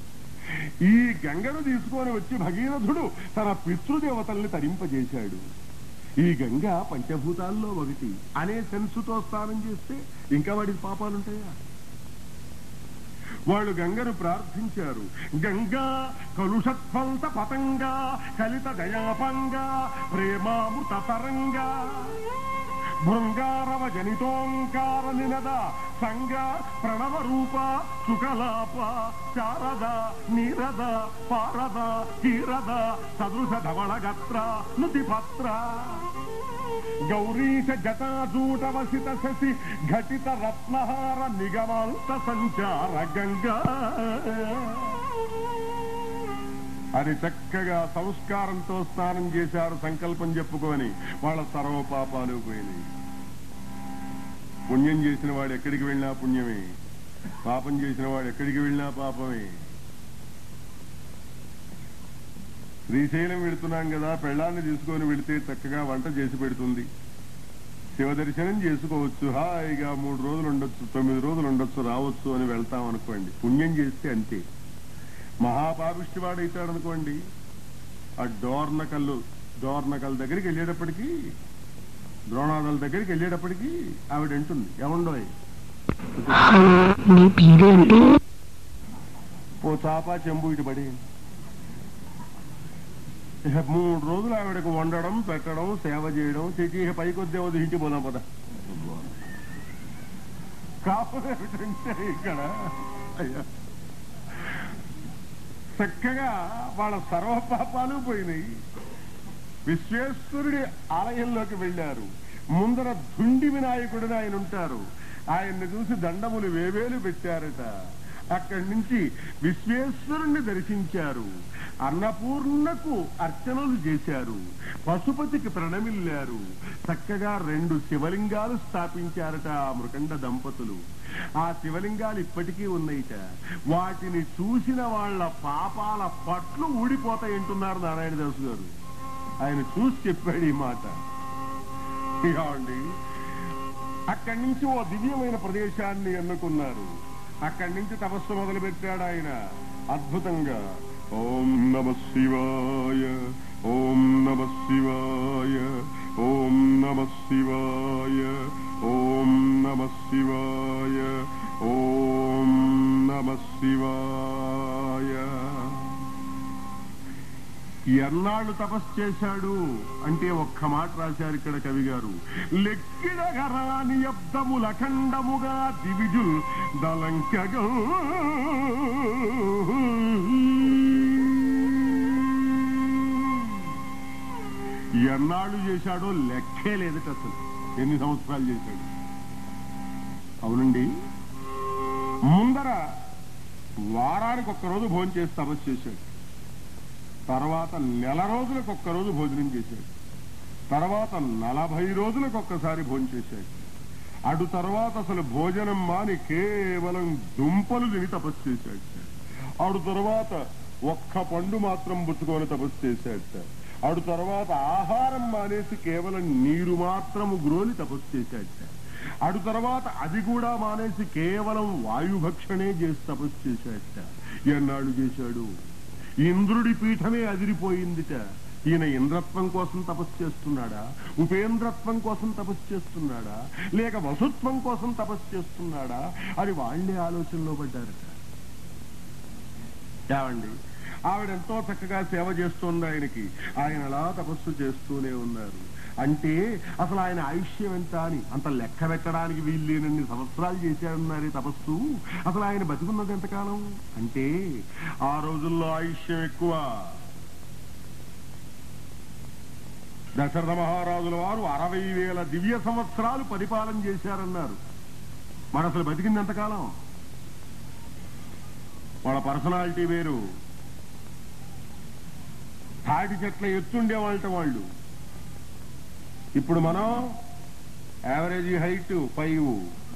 Speaker 1: ఈ గంగను తీసుకొని వచ్చి భగీరథుడు తన పితృదేవతల్ని తరింపజేశాడు ఈ గంగ పంచభూతాల్లో ఒకటి అనే సెన్సుతో స్నానం చేస్తే ఇంకా వాడికి పాపాలుంటాయా వాళ్ళు గంగను ప్రార్థించారు గంగా కలుషత్వంత పతంగా కలిత దయాపంగా ప్రేమామృత తరంగా భృంగారవ జనితోంకార నినద సంగ ప్రణవ రూప సుకలాప శారద నీరద పారద కీరద సదృశ ధవళ గత్ర నుతిపత్ర గౌరీశ జటాజూటవసిత శశి ఘటిత రత్నహార నిగమాంత సంచార గంగా అది చక్కగా సంస్కారంతో స్నానం చేశారు సంకల్పం చెప్పుకొని వాళ్ళ సర్వ పాపాలు పోయినాయి పుణ్యం చేసిన వాడు ఎక్కడికి వెళ్ళినా పుణ్యమే పాపం చేసిన వాడు ఎక్కడికి వెళ్ళినా పాపమే శ్రీశైలం వెళుతున్నాం కదా పెళ్ళాన్ని తీసుకొని వెళితే చక్కగా వంట చేసి పెడుతుంది శివ దర్శనం చేసుకోవచ్చు హాయిగా మూడు రోజులు ఉండొచ్చు తొమ్మిది రోజులు ఉండొచ్చు రావచ్చు అని వెళ్తాం అనుకోండి పుణ్యం చేస్తే అంతే మహాపాపిష్టి వాడైతాడు అనుకోండి ఆ డోర్నకల్లు డోర్నకల్ దగ్గరికి వెళ్ళేటప్పటికి ద్రోణాదల దగ్గరికి వెళ్ళేటప్పటికి ఆవిడ అంటుంది ఏమండోయ్
Speaker 2: నీ పేరేంటి
Speaker 1: చాప చెంబు ఇటు పడి ఇక మూడు రోజులు ఆవిడకు వండడం పెట్టడం సేవ చేయడం తెచ్చి ఇక పైకి వద్దే వద్దు ఇంటి పోదాం పద కాపురం ఏమిటంటే ఇక్కడ అయ్యా చక్కగా వాళ్ళ సర్వ పాపాలు పోయినాయి విశ్వేశ్వరుడి ఆలయంలోకి వెళ్ళారు ముందర దుండి వినాయకుడిని ఆయన ఉంటారు ఆయన్ని చూసి దండములు వేవేలు పెట్టారట అక్కడి నుంచి విశ్వేశ్వరుణ్ణి దర్శించారు అన్నపూర్ణకు అర్చనలు చేశారు పశుపతికి ప్రణమిల్లారు చక్కగా రెండు శివలింగాలు స్థాపించారట ఆ మృకండ దంపతులు ఆ శివలింగాలు ఇప్పటికీ ఉన్నాయిట వాటిని చూసిన వాళ్ళ పాపాల పట్లు ఊడిపోతాయంటున్నారు నారాయణ దాసు గారు ఆయన చూసి చెప్పాడు ఈ మాట ఏమండి అక్కడి నుంచి ఓ దివ్యమైన ప్రదేశాన్ని ఎన్నుకున్నారు అక్కడి నుంచి తపస్సు మొదలు పెట్టాడు ఆయన అద్భుతంగా ఓం నమ శివాయ ఓం నమ శివాయ ఓం నమ శివాయ ఓం నమ శివాయ ఓం నమ శివాయ ఎన్నాళ్ళు తపస్సు చేశాడు అంటే ఒక్క మాట రాశారు ఇక్కడ కవి గారు లెక్కిడగరాని శబ్దముల ఖండముగా దివిజుల్ దలంకగా ఎన్నాళ్ళు చేశాడో లెక్కే లేదట అసలు ఎన్ని సంవత్సరాలు చేశాడు అవునండి ముందర వారానికి ఒక్కరోజు భోజనం చేసి తపస్సు చేశాడు తర్వాత నెల రోజులకు ఒక్కరోజు భోజనం చేశాడు తర్వాత నలభై రోజులకు ఒక్కసారి భోజనం చేశాడు అటు తర్వాత అసలు భోజనం మాని కేవలం దుంపలు తిని తపస్సు చేశాడు అటు తర్వాత ఒక్క పండు మాత్రం పుచ్చుకొని తపస్సు చేశాడు అటు తర్వాత ఆహారం మానేసి కేవలం నీరు మాత్రము గ్రోని తపస్సు చేశాడు అటు తర్వాత అది కూడా మానేసి కేవలం వాయుభక్షణే చేసి తపస్సు చేశాడట ఎన్నాళ్ళు చేశాడు ఇంద్రుడి పీఠమే అదిరిపోయిందిట ఈయన ఇంద్రత్వం కోసం తపస్సు చేస్తున్నాడా ఉపేంద్రత్వం కోసం తపస్సు చేస్తున్నాడా లేక వసుత్వం కోసం తపస్సు చేస్తున్నాడా అని వాళ్లే ఆలోచనలో పడ్డారట ఏమండి ఆవిడెంతో చక్కగా సేవ చేస్తోంది ఆయనకి ఆయన అలా తపస్సు చేస్తూనే ఉన్నారు అంటే అసలు ఆయన ఆయుష్యం ఎంత అని అంత లెక్క పెట్టడానికి వీల్లేనన్ని సంవత్సరాలు చేశాడన్నారు ఈ తపస్సు అసలు ఆయన బతికున్నది ఎంతకాలం అంటే ఆ రోజుల్లో ఆయుష్యం ఎక్కువ దశరథ మహారాజుల వారు అరవై వేల దివ్య సంవత్సరాలు పరిపాలన చేశారన్నారు మరి అసలు బతికింది ఎంతకాలం వాళ్ళ పర్సనాలిటీ వేరు తాటి చెట్ల ఎత్తుండే వాళ్ళ వాళ్ళు ఇప్పుడు మనం యావరేజ్ హైట్ ఫైవ్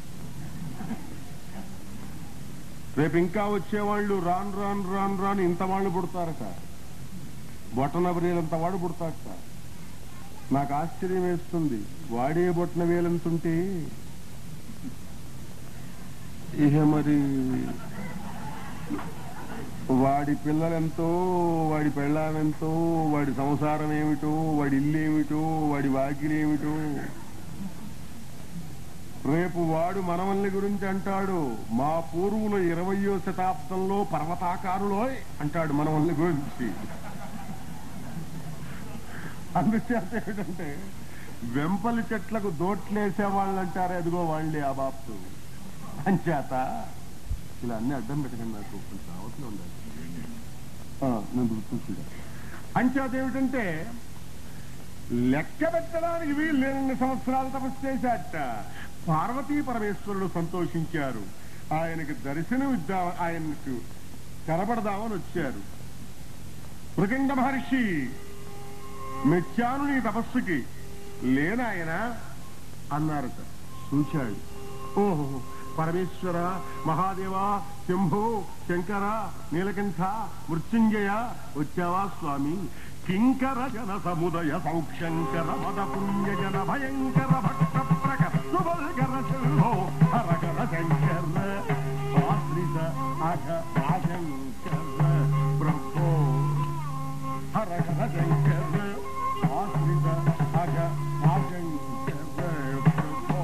Speaker 1: రేపు ఇంకా వచ్చేవాళ్ళు రాను రాను రాను రాను ఇంత వాళ్ళు పుడతారట బొట్టన వేలంత వాడు పుడతారట నాకు ఆశ్చర్యం వేస్తుంది వాడే బొట్టన వేలంతుంటే ఇక మరి వాడి పిల్లలెంతో వాడి పెళ్ళామెంతో వాడి సంసారం ఏమిటో వాడి ఇల్లు ఏమిటో వాడి వాకిలి ఏమిటో రేపు వాడు మనవల్ని గురించి అంటాడు మా పూర్వులు ఇరవయో శతాబ్దంలో పర్వతాకారులో అంటాడు మనవల్ని గురించి అందుచేత ఏమిటంటే వెంపలి చెట్లకు దోట్లేసే వాళ్ళు అంటారు ఎదుగో వాళ్ళే ఆ బాప్తు అంచేత ఇలా అన్ని అడ్డం పెట్టకండి నాకు కొంచెం అవసరం ఉండాలి ఆ, నేను గుర్తుంచుకుంటా అంచేత ఏమిటంటే లెక్క పెట్టడానికి వీలు లేనన్ని సంవత్సరాలు తపస్సు చేశాట పార్వతీ పరమేశ్వరుడు సంతోషించారు ఆయనకి దర్శనం ఇద్దా ఆయనకు కనపడదామని వచ్చారు మృగండ మహర్షి మెచ్చాను నీ తపస్సుకి లేనాయన అన్నారట చూశాడు ఓహో పరమేశ్వర మహాదేవ శంభో శంకర నీలకంఠ మృత్యుంజయ వచ్చావా స్వామి కింకర జన సముదయ సౌక్షంకర మద పుణ్య జన భయంకర భక్త ప్రకర సుబల్కర శంభో హరకర శంకర ఆశ్రిత అఘ ఆశంకర ప్రభో హరకర శంకర ఆశ్రిత అఘ ఆశంకర ప్రభో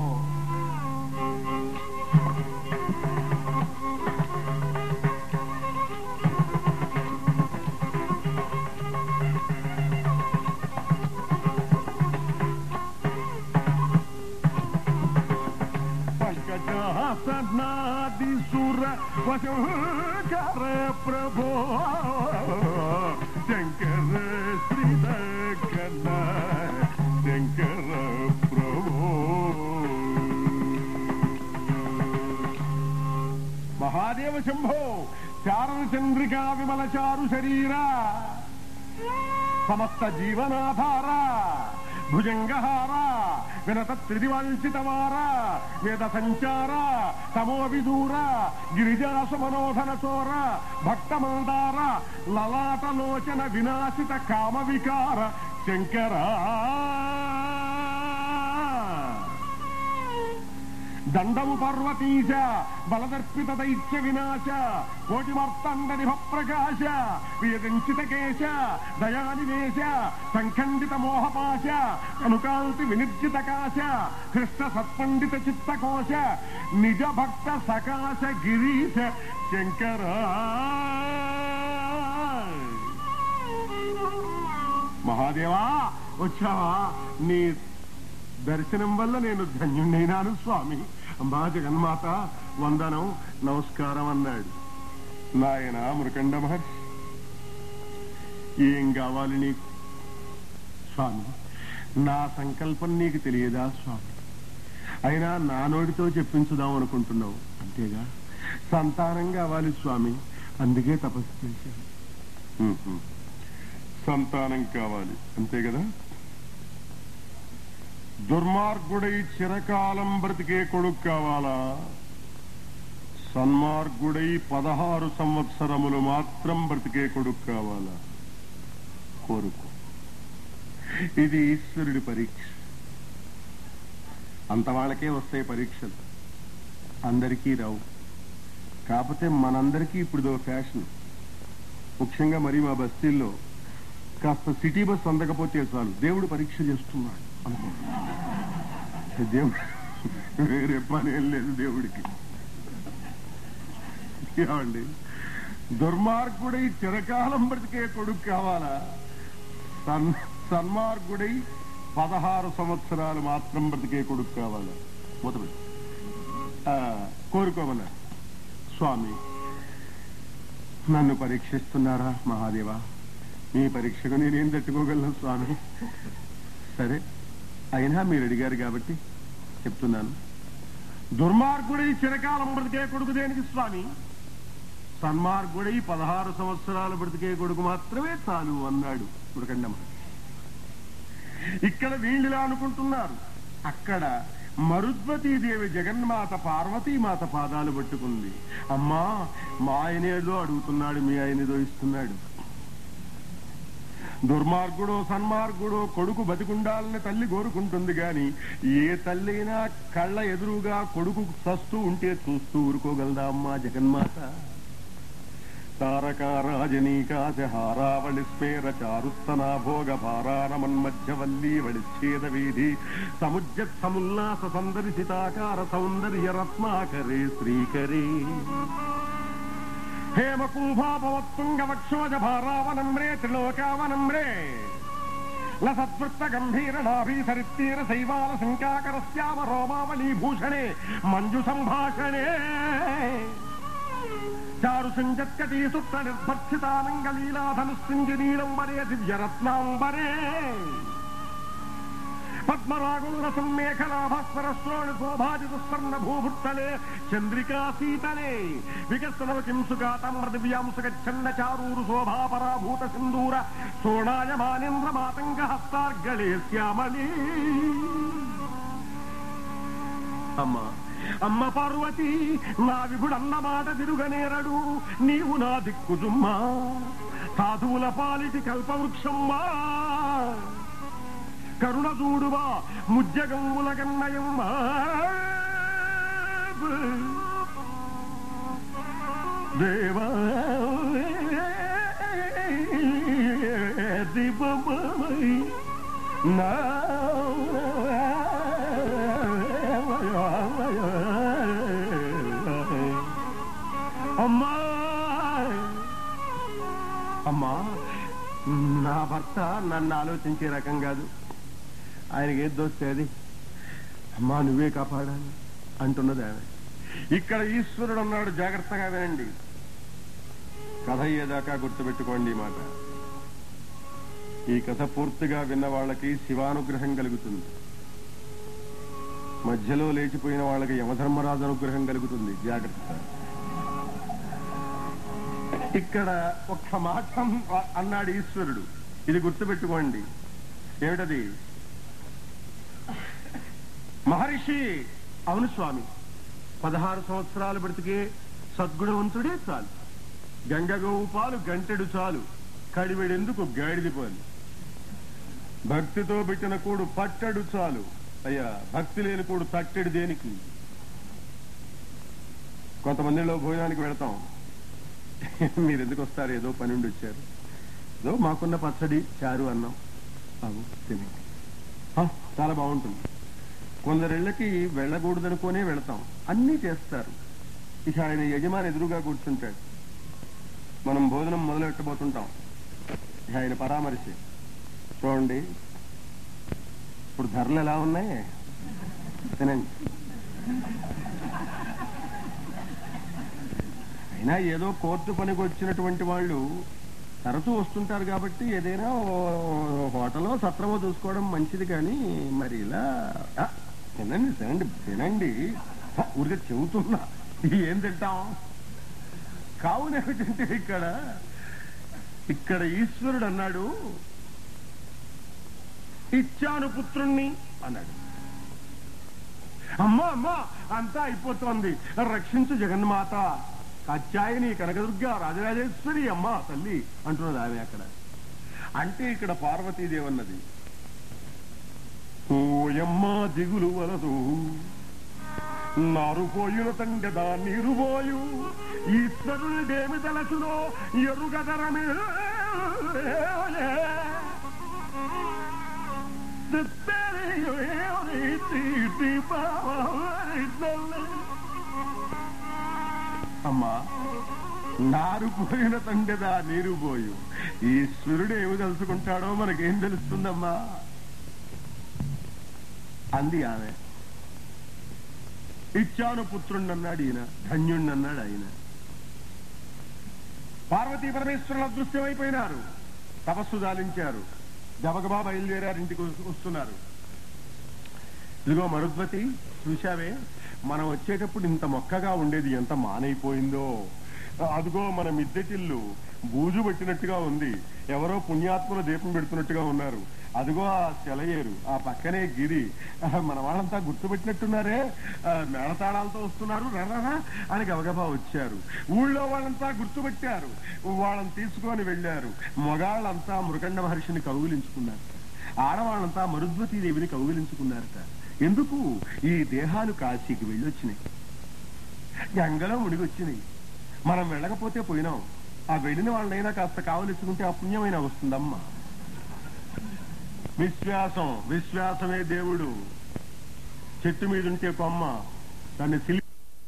Speaker 1: దేవాదిసుర వశంకర ప్రభో శంకర శ్రీదకన శంకర ప్రభో మహాదేవ శంభో చారణ చంద్రికా విమల చారు శరీరా సమస్త జీవనాధార భుజంగహార వినత త్రిదివంచితవార వేద సంచార తమో విదూర గిరిజాసు మనోధన చోర భక్త మందార లలాటలోచన వినాశిత కామ వికార శంకర దండము పర్వతీశ బలదర్పిత దైత్య వినాశ కోటిమర్తండ నిభ ప్రకాశ ప్రియదంచిత కేశ దయానివేశ సంఖండిత మోహపాశ కనుకాంతి వినిర్జిత కాశ కృష్ణ సత్పండిత చిత్తకోశ నిజ భక్త సకాశ గిరీశ శంకర మహాదేవా వచ్చావా నీ దర్శనం వల్ల నేను ధన్యుణ్ణైనాను స్వామి అమ్మా జగన్మాత వందనం నమస్కారం అన్నాడు నాయన మృకండ మహర్షి ఏం కావాలి నీకు స్వామి నా సంకల్పం నీకు తెలియదా స్వామి అయినా నా నోటితో చెప్పించుదాం అనుకుంటున్నావు అంతేగా సంతానం కావాలి స్వామి అందుకే తపస్సు చేశాను ఉహుం. సంతానం కావాలి అంతే కదా దుర్మార్గుడై చిరకాలం బ్రతికే కొడుకు కావాలా సన్మార్గుడై పదహారు సంవత్సరములు మాత్రం బ్రతికే కొడుకు కావాలా కోరుకో ఇది ఈశ్వరుడి పరీక్ష అంత వాళ్ళకే వస్తాయి పరీక్షలు అందరికీ రావు కాకపోతే మనందరికీ ఇప్పుడు ఇదో ఫ్యాషన్ ముఖ్యంగా మరి మా బస్తీల్లో కాస్త సిటీ బస్ అందకపోతే చాలు దేవుడు పరీక్ష చేస్తున్నాడు అనుకో దేవుడు వేరే పని ఏం లేదు దేవుడికి ఏమండి దుర్మార్గుడై చిరకాలం బ్రతికే కొడుకు కావాలా సన్ సన్మార్గుడై పదహారు సంవత్సరాలు మాత్రం బ్రతికే కొడుకు కావాలా మొదలు కోరుకోమన్నా స్వామి నన్ను పరీక్షిస్తున్నారా మహాదేవా మీ పరీక్షకు నేనేం తట్టుకోగలను స్వామి సరే అయినా మీరు అడిగారు కాబట్టి చెప్తున్నాను దుర్మార్గుడై చిరకాలం బ్రతికే కొడుకు దేనికి స్వామి సన్మార్గుడై పదహారు సంవత్సరాలు బ్రతికే కొడుకు మాత్రమే చాలు అన్నాడు ఉడకండమ్మ ఇక్కడ వీళ్ళిలా అనుకుంటున్నారు అక్కడ మరుద్వతీదేవి జగన్మాత పార్వతీమాత పాదాలు పట్టుకుంది అమ్మా మా ఆయనేదో అడుగుతున్నాడు మీ ఆయనేదో ఇస్తున్నాడు దుర్మార్గుడో సన్మార్గుడో కొడుకు బతికుండాలని తల్లి కోరుకుంటుంది గాని ఏ తల్లైనా కళ్ళ ఎదురుగా కొడుకు సస్తూ ఉంటే చూస్తూ ఊరుకోగలదా అమ్మా జగన్మాత తారకారాజనీకాశహారావళి స్మేర చారుస్తనా భోగ భారానమన్మధ్యవల్లీ వళిచ్ఛేద వీధి సముజ్జత్ సముల్లాస సందర్శితాకార సౌందర్య రత్నాకరే శ్రీకరే హేమకుంభాపవత్తుంగ వక్షోజ భారావనమ్రే త్రిలోకావనమ్రే లసత్వృత్త గంభీర నాభీ సరిత్తీర శైవాల శంకాకరస్యామ రోమావళీ భూషణే మంజు సంభాషణే చారు సంజత్కటీ సుప్త నిర్భర్షితానంగలీలాధనుస్సింజనీలంబరే దివ్యరత్నాంబరే పద్మరాగుల్లసం మేఖలాభస్వర శ్రోణి శోభాజిత స్వర్ణ భూభుత్తలే చంద్రికా శీతలే వికసనవ కింసుకాతం మృదివ్యాంసుగచ్చన్న చారూరు శోభాపరాభూత సింధూర సోణాయ మానేంద్ర మాతంగ హస్తార్గళే శ్యామలే అమ్మా అమ్మ పార్వతి నా విభుడన్న మాట తిరుగనేరడు నీవు నా దిక్కుజుమ్మా సాధువుల పాలిటి కల్పవృక్షమ్మా కరుణ చూడువా ముజ్జగంగుల కన్నయమ్మా దేవా దీపమై నా అమ్మా అమ్మా నా భర్త నన్ను ఆలోచించే రకం కాదు ఆయనకి ఏది దోస్తే అది అమ్మా నువ్వే కాపాడాలి అంటున్నది ఆమె ఇక్కడ ఈశ్వరుడు ఉన్నాడు జాగ్రత్తగా వినండి కథ అయ్యేదాకా గుర్తుపెట్టుకోండి ఈ మాట ఈ కథ పూర్తిగా విన్న వాళ్ళకి శివానుగ్రహం కలుగుతుంది మధ్యలో లేచిపోయిన వాళ్ళకి యమధర్మరాజు అనుగ్రహం కలుగుతుంది జాగ్రత్త ఇక్కడ ఒక్క మాట అన్నాడు ఈశ్వరుడు ఇది గుర్తుపెట్టుకోండి ఏమిటది మహర్షి అవును స్వామి పదహారు సంవత్సరాలు బ్రతికే సద్గుణవంతుడే చాలు గంగగోవు పాలు గంటెడు చాలు కడివెడెందుకు గాడిది పాలు భక్తితో పెట్టిన కూడు పట్టడు చాలు అయ్యా భక్తి లేని కూడు తట్టెడు దేనికి కొంతమందిలో భోజనానికి వెళతాం మీరు ఎందుకు వస్తారు ఏదో పని ఉండి వచ్చారు ఏదో మాకున్న పచ్చడి చారు అన్నం బాబు తినండి ఆ, చాలా బాగుంటుంది కొందరిళ్ళకి వెళ్ళకూడదనుకోనే వెళతాం అన్నీ చేస్తారు ఇక ఆయన యజమాని ఎదురుగా కూర్చుంటాడు మనం భోజనం మొదలు పెట్టబోతుంటాం ఇక ఆయన పరామర్శి చూడండి ఇప్పుడు ధరలు ఎలా ఉన్నాయి తినండి అయినా ఏదో కోర్టు పనికి వచ్చినటువంటి వాళ్ళు తరచూ వస్తుంటారు కాబట్టి ఏదైనా ఓ హోటలో సత్రమో చూసుకోవడం మంచిది కానీ మరి ఇలా ఆ, తినండి తినండి తినండి ఆ, ఊరికే చెబుతున్నా ఏం తింటాం కావున ఏమిటంటే ఇక్కడ ఇక్కడ ఈశ్వరుడు అన్నాడు ఇచ్చాను పుత్రుణ్ణి అన్నాడు అమ్మా అమ్మా అంతా అయిపోతోంది రక్షించు జగన్మాత కచ్చాయిని కనకదుర్గ రాజరాజేశ్వరి అమ్మా తల్లి అంటున్నది ఆమె అక్కడ అంటే ఇక్కడ పార్వతీదేవి అన్నది ఓయమ్మా దిగులు వలదు నారు పోయుల తంగదా నీరు పోయు ఈశ్వరుడేమి తలచునో ఎరుగదరమే అమ్మా నారు పోయిన తండెదా నీరు పోయు ఈశ్వరుడు ఏమి తలుచుకుంటాడో మనకేం తెలుస్తుందమ్మా అంది ఆమె ఇచ్చాను పుత్రుణ్ణన్నాడు ఈయన ధన్యుణ్ణన్నాడు ఆయన పార్వతీ పరమేశ్వరుల అదృశ్యమైపోయినారు తపస్సు దాలించారు గబగబా బయలుదేరారు ఇంటికి వస్తున్నారు ఇదిగో మరుద్వతి చూశావే మనం వచ్చేటప్పుడు ఇంత మొక్కగా ఉండేది ఎంత మానైపోయిందో అదిగో మన మిద్దెటిల్లు బూజు పెట్టినట్టుగా ఉంది ఎవరో పుణ్యాత్మల దీపం పెడుతున్నట్టుగా ఉన్నారు అదిగో ఆ సెలయేరు ఆ పక్కనే గిరి ఆ, మన వాళ్ళంతా గుర్తుపెట్టినట్టున్నారే ఆ, మేళతాళాలతో వస్తున్నారు రరరా అని గబగబా వచ్చారు ఊళ్ళో వాళ్ళంతా గుర్తుపెట్టారు వాళ్ళని తీసుకొని వెళ్ళారు మగాళ్ళంతా మృగండ మహర్షిని కౌగిలించుకున్నారు ఆడవాళ్ళంతా మరుద్వతీదేవిని కౌగిలించుకున్నారట ఎందుకు ఈ దేహాలు కాశీకి వెళ్ళొచ్చినాయి గంగలో మునిగొచ్చినాయి మనం వెళ్ళకపోతే పోయినాం ఆ వెళ్ళిన వాళ్ళైనా కాస్త కావలించుకుంటే ఆ పుణ్యమైనా వస్తుందమ్మా విశ్వాసం విశ్వాసమే దేవుడు చెట్టు మీద ఉంటే కొమ్మ దాన్ని సిలి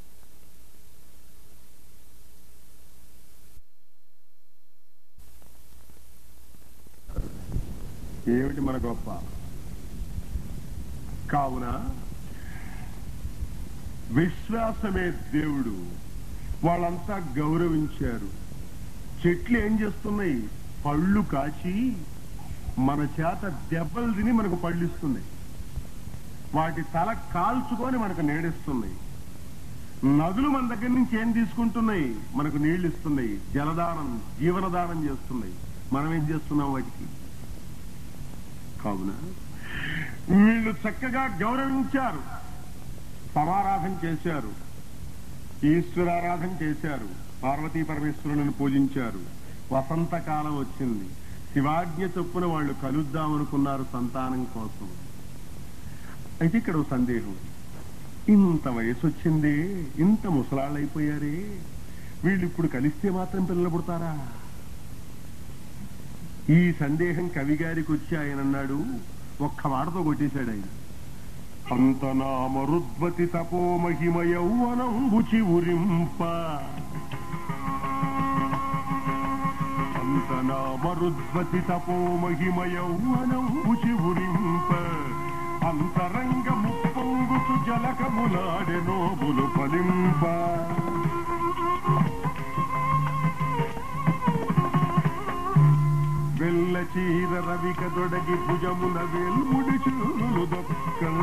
Speaker 1: ఏమిటి మన గొప్ప కావున విశ్వాసమే దేవుడు వాళ్ళంతా గౌరవించారు చెట్లు ఏం చేస్తున్నాయి పళ్ళు కాచి మన చేత దెబ్బలు తిని మనకు పళ్ళు ఇస్తున్నాయి వాటి తల కాల్చుకొని మనకు నీడిస్తున్నాయి నదులు మన దగ్గర నుంచి ఏం తీసుకుంటున్నాయి మనకు నీళ్లు ఇస్తున్నాయి జలదానం జీవనదానం చేస్తున్నాయి మనం ఏం చేస్తున్నాం వాటికి కావున వీళ్ళు చక్కగా గౌరవించారు సమారాధన చేశారు ఈశ్వరారాధన చేశారు పార్వతీ పరమేశ్వరులను పూజించారు వసంతకాలం వచ్చింది శివాజ్ఞ చొప్పున వాళ్ళు కలుద్దామనుకున్నారు సంతానం కోసం అయితే ఇక్కడ ఓ సందేహం ఇంత వయసు వచ్చింది ఇంత ముసలాళ్ళైపోయారే వీళ్ళు ఇప్పుడు కలిస్తే మాత్రం పిల్లలు పుడతారా ఈ సందేహం కవి గారికి వచ్చి ఆయన అన్నాడు ఒక్క మాటతో కొట్టేశాడు ఆయన అంత నా మరుద్వతి తపో మహిమ యౌవనం బుచి ఉరింప అంత నా మరుద్వతి తపో మహిమ యౌవనం బుచి ఉరింప అంతరంగ ముప్పొంగు జలతు జలకములాడే నోబులు ఫలింప వెల్ల చీర రవిక దొడగి భుజమున వెల్ముడి చూలు దొక్కలు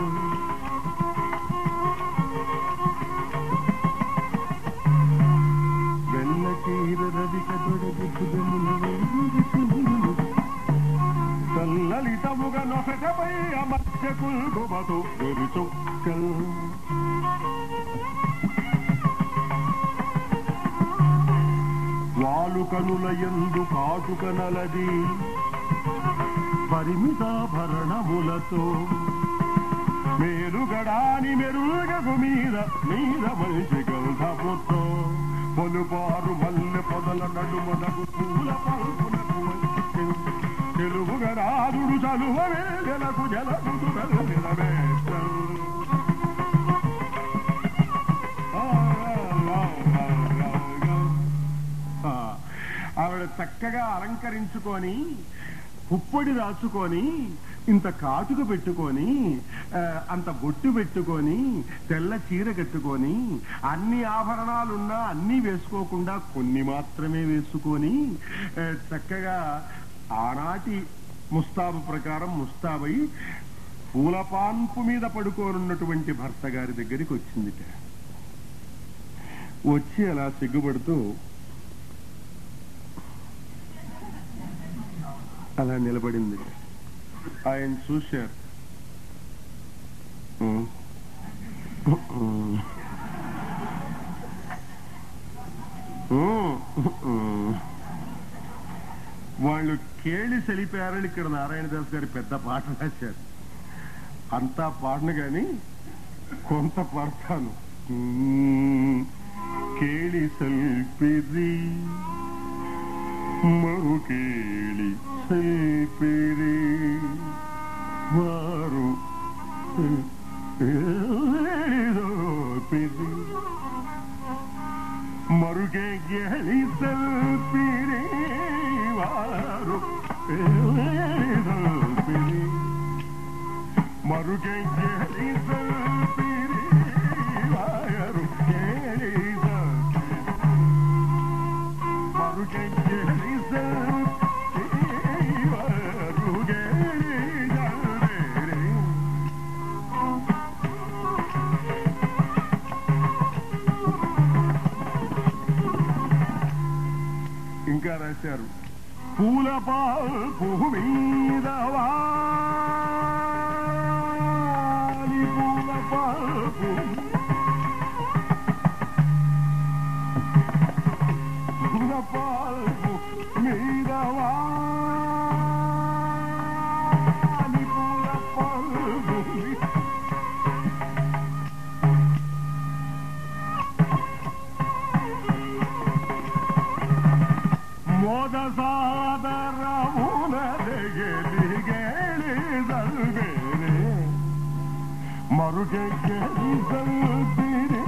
Speaker 1: వెల్ల చీర రవిక దొడగి భుజమున వెల్ముడి చూలు తల్లలితముగ నొసటపై అమర్చ కుల్గుమతో వెరుచొక్కల్ వాలు కనుల ఎందు కాటుక నలది పరిమితాభరణములతో మేరుగడాని మెరుగగు మీద మీద మనిషి గంధముతో పొలుపారు మల్లె పొదల నడుమనగు పూల పల్పునకు వచ్చి తెలుగుగా రాదుడు చలువ వేలకు జలముదు ఆవిడ చక్కగా అలంకరించుకొని పుప్పొడి రాచుకొని ఇంత కాటుక పెట్టుకొని ఆ, అంత బొట్టు పెట్టుకొని తెల్ల చీర కట్టుకొని అన్ని ఆభరణాలున్నా అన్ని వేసుకోకుండా కొన్ని మాత్రమే వేసుకొని ఆ, చక్కగా ఆనాటి ముస్తాబు ప్రకారం ముస్తాబై పూలపాన్పు మీద పడుకోనున్నటువంటి భర్త గారి దగ్గరికి వచ్చిందిట వచ్చి అలా సిగ్గుపడుతూ అలా నిలబడింది ఆయన చూశారు ఉమ్. ఉమ్. ఉమ్. వాళ్ళు కేళి సెలిపారని ఇక్కడ నారాయణదాస్ గారి పెద్ద పాట రాశారు అంతా పాడను గాని కొంత పడతాను ఉమ్. కేళి సెల్పిరి మరు కేళి సెల్పిరి వారు పిరి మరుగే గెలి సెల్పిరి వారు సెల్పిరి మరుగే గెలి సెల్పిరి వారు గెలి సెల్పిరి మరుగే గెలి సెల్పిరి వారు గెలి సెల్పిరి ఇంకా రాశారు పూల పాల్పు మీద వాలి పూల పాల్పు పూల పాల్పు మీద వాలి పూల పాల్పు మీద మోద సాదరమున దిగలి గేలి సల్వేరే మరుగే గేలి సల్పిరి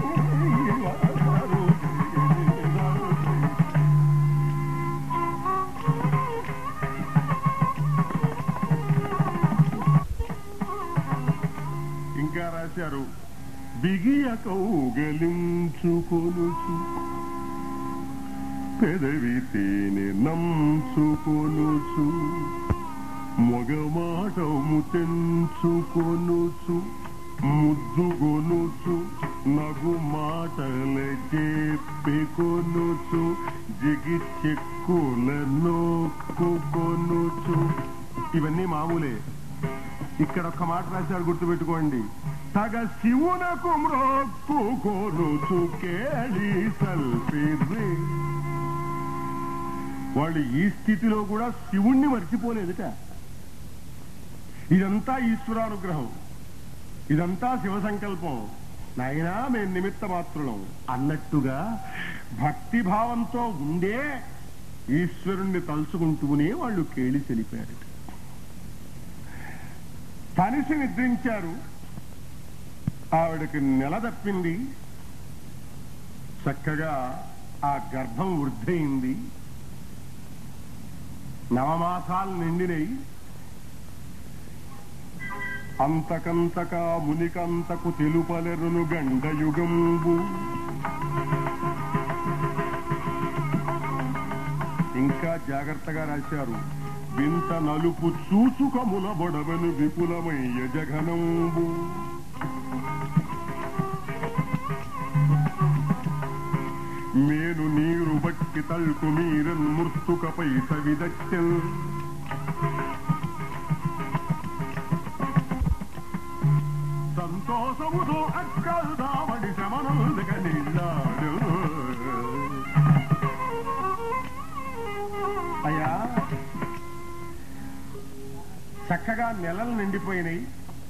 Speaker 1: ఇంకా రాశారు బిగియ కౌగలించుకొనుచు పెదవి తేనె నంచుకొనుచు మొగమాటము తెంచుకొనుచు ముద్దుగొనుచు నగు మాటల చెప్పికొనుచు జిగి చెక్కుల నొక్కుకొనుచు ఇవన్నీ మామూలే ఇక్కడ ఒక్క మాట రాశాడు గుర్తుపెట్టుకోండి తగ శివునకు మ్రొక్కుకొనుచు కేళి సల్పిరి వాళ్ళు ఈ స్థితిలో కూడా శివుణ్ణి మర్చిపోలేదుట ఇదంతా ఈశ్వరానుగ్రహం ఇదంతా శివ సంకల్పం నాయనా మేము నిమిత్త మాత్రులం అన్నట్టుగా భక్తి భావంతో ఉండే ఈశ్వరుణ్ణి తలుచుకుంటూనే వాళ్ళు కేళి చెలిపారు తనిసి నిద్రించారు ఆవిడకి నెల తప్పింది చక్కగా ఆ గర్భం వృద్ధయింది నవమాసాలు నిండినయి అంతకంతకా మునికంతకు తెలుపలెరును గండయుగంబు ఇంకా జాగ్రత్తగా రాశారు వింత నలుపు చూచుకముల బొడవెను విపులమయ్య జగనంబు మేను నీరు బట్టి తల్కు మీరన్ మృత్తుకపై సవిదచ్చల్ సంతోషముతో అక్కల్ దావడి శమనులుగా నిల్లాడు అయ్యా చక్కగా నెలలు నిండిపోయినాయి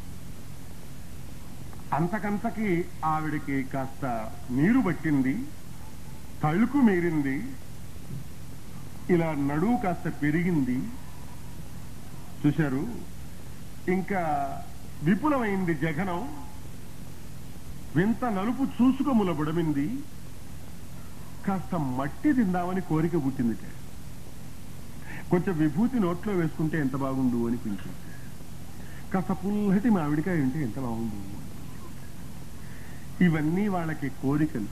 Speaker 1: అంతకంతకి ఆవిడికి కాస్త నీరు పట్టింది తళుకు మీరింది ఇలా నడువు కాస్త పెరిగింది చూశారు ఇంకా విపులమైంది జగనం వింత నలుపు చూసుకముల బుడమింది కాస్త మట్టి తిందామని కోరిక పుట్టిందిట కొంచెం విభూతి నోట్లో వేసుకుంటే ఎంత బాగుండు అనిపించింది కాస్త పుల్లటి మామిడికాయ ఉంటే ఎంత బాగుండు ఇవన్నీ వాళ్ళకి కోరికలు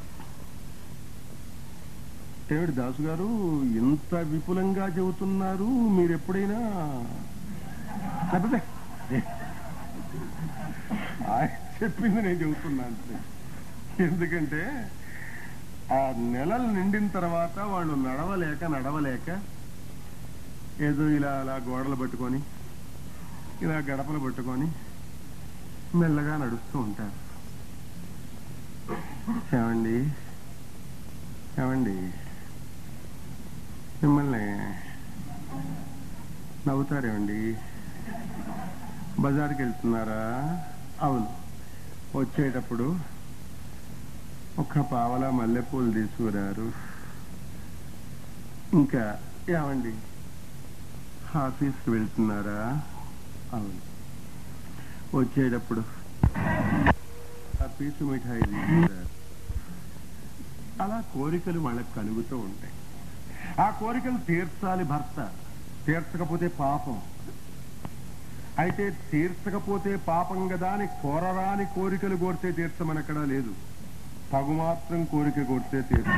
Speaker 1: ఏమిటి దాసు గారు ఇంత విపులంగా చెబుతున్నారు మీరు ఎప్పుడైనా అబ్బబ్బే. ఆయన చెప్పింది నేను చెబుతున్నాను ఎందుకంటే ఆ నెలలు నిండిన తర్వాత వాళ్ళు నడవలేక నడవలేక ఏదో ఇలా అలా గోడలు పట్టుకొని ఇలా గడపలు పట్టుకొని మెల్లగా నడుస్తూ ఉంటారు ఏమండి ఏమండి మిమ్మల్ని నవ్వుతారేమండి బజార్కి వెళ్తున్నారా అవును వచ్చేటప్పుడు ఒక్క పావలా మల్లెపూలు తీసుకురారు ఇంకా ఏమండి ఆఫీస్కి వెళ్తున్నారా అవును వచ్చేటప్పుడు ఆ పీసు మిఠాయి తీసుకురారు అలా కోరికలు వాళ్ళకి కలుగుతూ ఉంటాయి ఆ కోరికలు తీర్చాలి భర్త తీర్చకపోతే పాపం అయితే తీర్చకపోతే పాపం కదా అని కోరరాని కోరికలు కోరితే తీర్చమనక్కడా లేదు తగు మాత్రం కోరిక కోరితే తీర్చ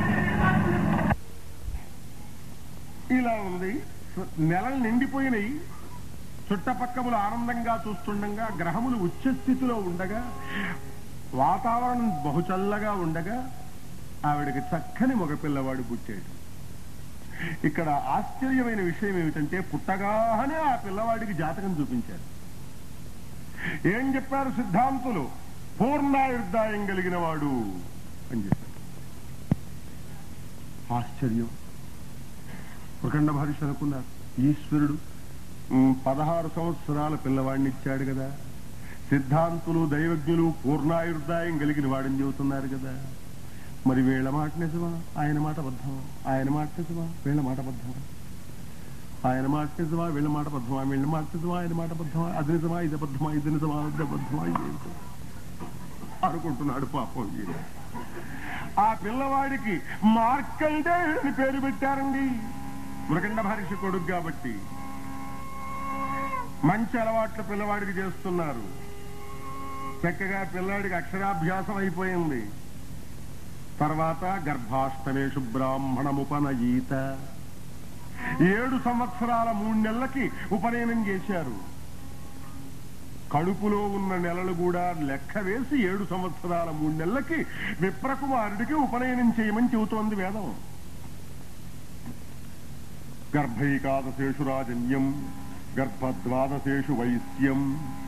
Speaker 1: ఇలా ఉంది నెలలు నిండిపోయినాయి చుట్టపక్కములు ఆనందంగా చూస్తుండగా గ్రహములు ఉచ్చస్థితిలో ఉండగా వాతావరణం బహుచల్లగా ఉండగా ఆవిడకి చక్కని మగపిల్లవాడు పుట్టాడు ఇక్కడ ఆశ్చర్యమైన విషయం ఏమిటంటే పుట్టగానే ఆ పిల్లవాడికి జాతకం చూపించారు ఏం చెప్పారు సిద్ధాంతులు పూర్ణాయుర్దాయం కలిగిన వాడు అని చెప్పారు ఆశ్చర్యం ప్రకండ మహర్షి అనుకున్నారు ఈశ్వరుడు ఉమ్, పదహారు సంవత్సరాల పిల్లవాడిని ఇచ్చాడు కదా సిద్ధాంతులు దైవజ్ఞులు పూర్ణాయుర్దాయం కలిగిన వాడని చెబుతున్నారు కదా మరి వీళ్ళ మాట నిజమా ఆయన మాట అబద్ధమా ఆయన మాట నిజమా వీళ్ళ మాట అబద్ధమా ఆయన మాట నిజమా వీళ్ళ మాట అబద్ధమా వీళ్ళ మాట నిజమా ఆయన మాట అబద్ధమా అది నిజమా ఇది అబద్ధమా ఇది నిజమా అది అబద్ధమా ఇది నిజమా? అనుకుంటున్నాడు పాపం వీడు. ఆ పిల్లవాడికి మార్కండే అని పేరు పెట్టారండి మృగండ మహర్షి కొడుకు కాబట్టి మంచి అలవాట్లు పిల్లవాడికి చేస్తున్నారు చక్కగా పిల్లాడికి అక్షరాభ్యాసం అయిపోయింది తర్వాత గర్భాష్టమేషు బ్రాహ్మణముపనయీత ఏడు సంవత్సరాల మూడు నెలలకి ఉపనయనం చేశారు కడుపులో ఉన్న నెలలు కూడా లెక్క వేసి ఏడు సంవత్సరాల మూడు నెలలకి విప్రకుమారుడికి ఉపనయనం చేయమని చెబుతోంది వేదం గర్భైకాదశేషు రాజన్యం గర్భద్వాదశేషు వైశ్యం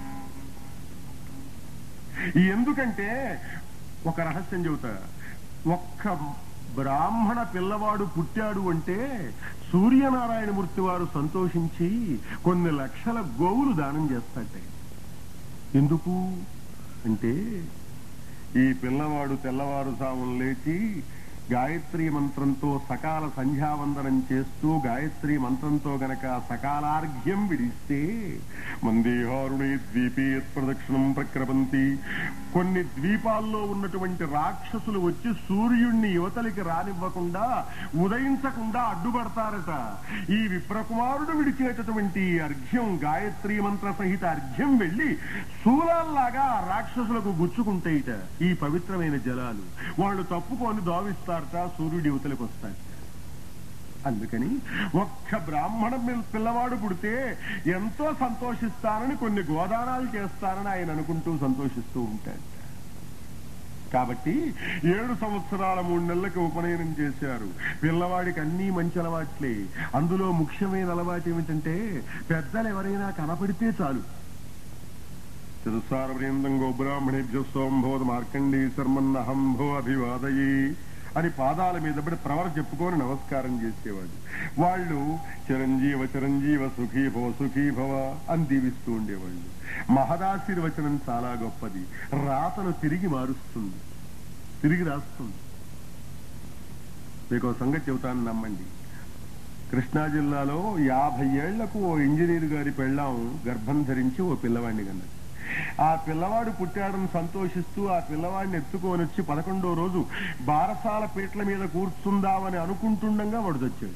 Speaker 1: ఎందుకంటే ఒక రహస్యం చెబుతా ఒక్క బ్రాహ్మణ పిల్లవాడు పుట్టాడు అంటే సూర్యనారాయణమూర్తి వారు సంతోషించి కొన్ని లక్షల గోవులు దానం చేస్తాటే ఎందుకు అంటే ఈ పిల్లవాడు తెల్లవారు సాములు లేచి గాయత్రి మంత్రంతో సకాల సంధ్యావందనం చేస్తూ గాయత్రి మంత్రంతో గనక సకాలార్ఘ్యం విడిస్తే మందేహారుణి ద్వీపే ప్రదక్షిణం ప్రక్రమంతి కొన్ని ద్వీపాల్లో ఉన్నటువంటి రాక్షసులు వచ్చి సూర్యుణ్ణి యువతలికి రానివ్వకుండా ఉదయించకుండా అడ్డుపడతారట ఈ విప్రకుమారుడు విడిచేటటువంటి అర్ఘ్యం గాయత్రి మంత్ర సహిత అర్ఘ్యం వెళ్లి శూలాల్లాగా ఆ రాక్షసులకు గుచ్చుకుంటాయిట ఈ పవిత్రమైన జలాలు వాళ్ళు తప్పుకొని దోవిస్తారట సూర్యుడి యువతలకు వస్తారట అందుకని ఒక్క బ్రాహ్మణ పిల్ల- పిల్లవాడు పుడితే ఎంతో సంతోషిస్తానని కొన్ని గోదానాలు చేస్తానని ఆయన అనుకుంటూ సంతోషిస్తూ ఉంటాడు కాబట్టి ఏడు సంవత్సరాల మూడు నెలలకు ఉపనయనం చేశారు పిల్లవాడికి అన్నీ మంచి అలవాట్లే అందులో ముఖ్యమైన అలవాటు ఏమిటంటే పెద్దలు ఎవరైనా కనపడితే చాలు చతుసారవృందం గోబ్రాహ్మణేభ్య సోంభోద మార్కండీ శర్మన్నహంభో అభివాదయి అని పాదాల మీద పడి ప్రవర చెప్పుకొని నమస్కారం చేసేవాడు వాళ్ళు చిరంజీవ చిరంజీవ సుఖీ భవ సుఖీ భవ అని దీవిస్తూ ఉండేవాళ్ళు మహదాశీర్వచనం చాలా గొప్పది రాతను తిరిగి మారుస్తుంది తిరిగి రాస్తుంది మీకు ఓ సంగతి చెబుతాను నమ్మండి కృష్ణా జిల్లాలో యాభై ఏళ్లకు ఓ ఇంజనీర్ గారి పెళ్ళాం గర్భం ధరించి ఓ పిల్లవాడిని కన్నది ఆ పిల్లవాడు పుట్టాడని సంతోషిస్తూ ఆ పిల్లవాడిని ఎత్తుకొని వచ్చి పదకొండో రోజు బారసాల పీటల మీద కూర్చుందామని అనుకుంటుండగా వాడు తెచ్చాడు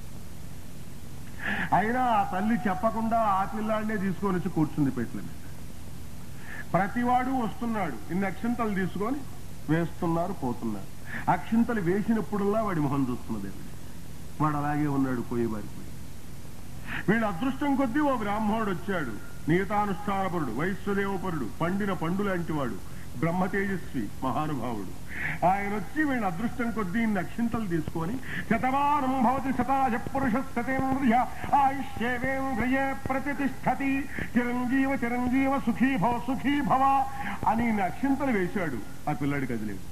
Speaker 1: అయినా ఆ తల్లి చెప్పకుండా ఆ పిల్లాడినే తీసుకొని వచ్చి కూర్చుంది పీటల మీద ప్రతివాడు వస్తున్నాడు ఇన్ని అక్షింతలు తీసుకొని వేస్తున్నారు పోతున్నారు అక్షింతలు వేసినప్పుడల్లా వాడి మొహం చూస్తున్నది ఆవిడ. వాడు అలాగే ఉన్నాడు పోయి వారిపోయి వీళ్ళ అదృష్టం కొద్దీ ఓ బ్రాహ్మణుడు వచ్చాడు నియతానుష్ఠానపరుడు వైశ్వదేవపరుడు పండిన పండు లాంటి వాడు బ్రహ్మ తేజస్వి మహానుభావుడు ఆయన వచ్చి వీళ్ళ అదృష్టం కొద్దీ ఇన్ని అక్షింతలు తీసుకొని శతమానం భవతి శతాజ పురుష సతేంద్రియ ఆయుష్యేవేంద్రియే ప్రతిష్టతి చిరంజీవ చిరంజీవ సుఖీ భవ సుఖీ భవ అని ఇన్ని అక్షింతలు వేశాడు ఆ పిల్లాడి కదిలేదు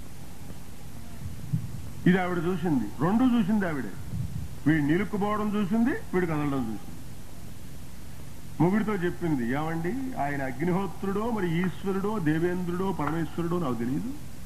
Speaker 1: ఇది ఆవిడ చూసింది రెండు చూసింది ఆవిడే వీడు నిలుక్కుపోవడం చూసింది వీడు కదలడం చూసింది మొగుడితో చెప్పింది ఏమండి ఆయన అగ్నిహోత్రుడో మరి ఈశ్వరుడో దేవేంద్రుడో పరమేశ్వరుడో నాకు తెలియదు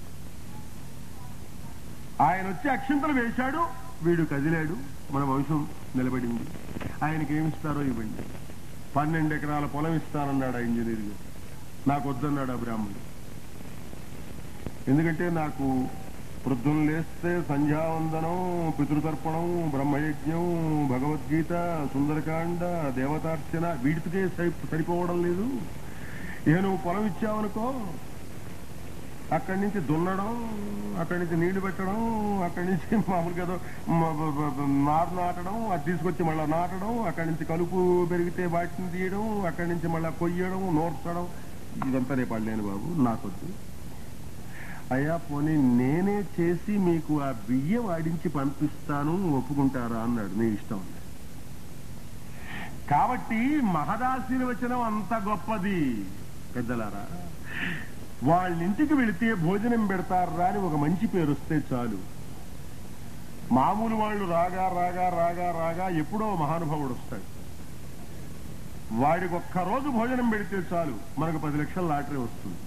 Speaker 1: ఆయన వచ్చి అక్షింతలు వేశాడు వీడు కదిలాడు మన వంశం నిలబడింది ఆయనకి ఏమి ఇస్తారో ఇవ్వండి పన్నెండు ఎకరాల పొలం ఇస్తానన్నాడు ఆ ఇంజనీర్ గారు నాకు వద్దన్నాడు ఆ బ్రాహ్మణుడు ఎందుకంటే నాకు వృద్ధులు లేస్తే సంధ్యావందనం పితృతర్పణం బ్రహ్మయజ్ఞం భగవద్గీత సుందరకాండ దేవతార్చన వీటికే సరి- సరిపోవడం లేదు ఇక నువ్వు పొలం ఇచ్చావనుకో అక్కడి నుంచి దున్నడం అక్కడి నుంచి నీళ్లు పెట్టడం అక్కడి నుంచి మామూలుగా ఏదో మ- బ- బ- బ- నారు నాటడం అది తీసుకొచ్చి మళ్ళీ నాటడం అక్కడి నుంచి కలుపు పెరిగితే వాటిని తీయడం అక్కడి నుంచి మళ్ళీ కొయ్యడం నోర్చడం ఇదంతా రేపు పడలేను బాబు నాకొద్దు అయ్యా పోనీ నేనే చేసి మీకు ఆ బియ్యం ఆడించి పంపిస్తాను ఒప్పుకుంటారా అన్నాడు మీ ఇష్టం అన్నాడు. కాబట్టి మహదాశీర్వచనం అంత గొప్పది పెద్దలారా వాళ్ళ ఇంటికి వెళితే భోజనం పెడతారా అని ఒక మంచి పేరు వస్తే చాలు మామూలు వాళ్ళు రాగా రాగా రాగా రాగా ఎప్పుడో మహానుభావుడు వస్తాడు వాడికి ఒక్క రోజు భోజనం పెడితే చాలు మనకు పది లక్షల లాటరీ వస్తుంది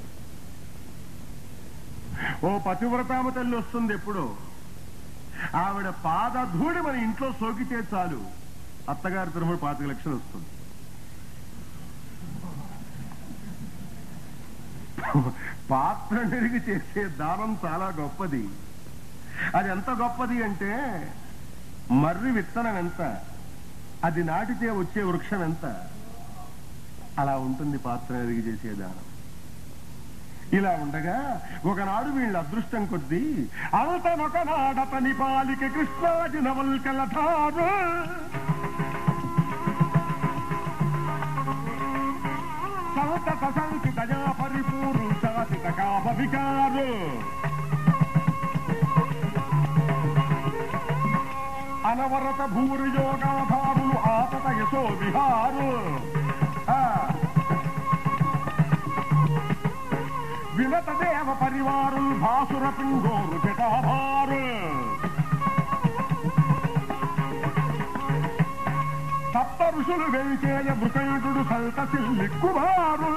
Speaker 1: ఓ పతివ్రతామ తల్లి వస్తుంది ఎప్పుడో ఆవిడ పాదధూడి మన ఇంట్లో సోకితే చాలు అత్తగారి తరఫున పాతిక లక్షలు వస్తుంది పాత్ర నెరిగి చేసే దానం చాలా గొప్పది అది ఎంత గొప్పది అంటే మర్రి విత్తనం ఎంత అది నాటితే వచ్చే వృక్షం ఎంత అలా ఉంటుంది పాత్ర నెరిగి చేసే దానం ఇలా ఉండగా ఒకనాడు వీళ్ళ అదృష్టం కొద్దీ అంతనొకనాడతని పాలిక కృష్ణాజి నవల్కలధారు సంతత సంకితయా పరిపూరుషాసిత కామ వికారు అనవరత భూరి యోగాధారులు ఆతత యశో విహారు ఆ వినత దేవ పరివారుల్ భాసుర పింగోరు జటాభారు సప్త ఋషులు వెంచేయ మృకంటుడు సల్త సిల్లిక్కుమారు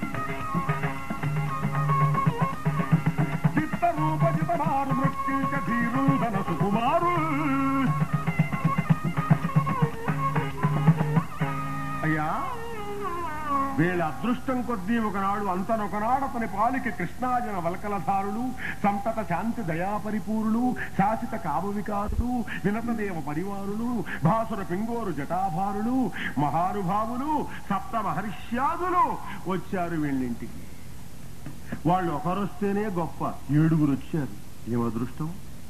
Speaker 1: చిత్త రూపజితమారు మృత్యుంచ నందన సుకుమారు అయ్యా వీళ్ళ అదృష్టం కొద్దీ ఒకనాడు అంతనొకనాడు అతని పాలికి కృష్ణాజన వల్కలధారులు సంతత శాంతి దయాపరిపూరులు శాసిత కామవికారులు వినతదేవ పరివారులు భాసుర పింగోరు జటాభారులు మహానుభావులు సప్త మహర్ష్యాదులు వచ్చారు వీళ్ళింటికి వాళ్ళు ఒకరొస్తేనే గొప్ప ఏడుగురు వచ్చారు ఏం అదృష్టం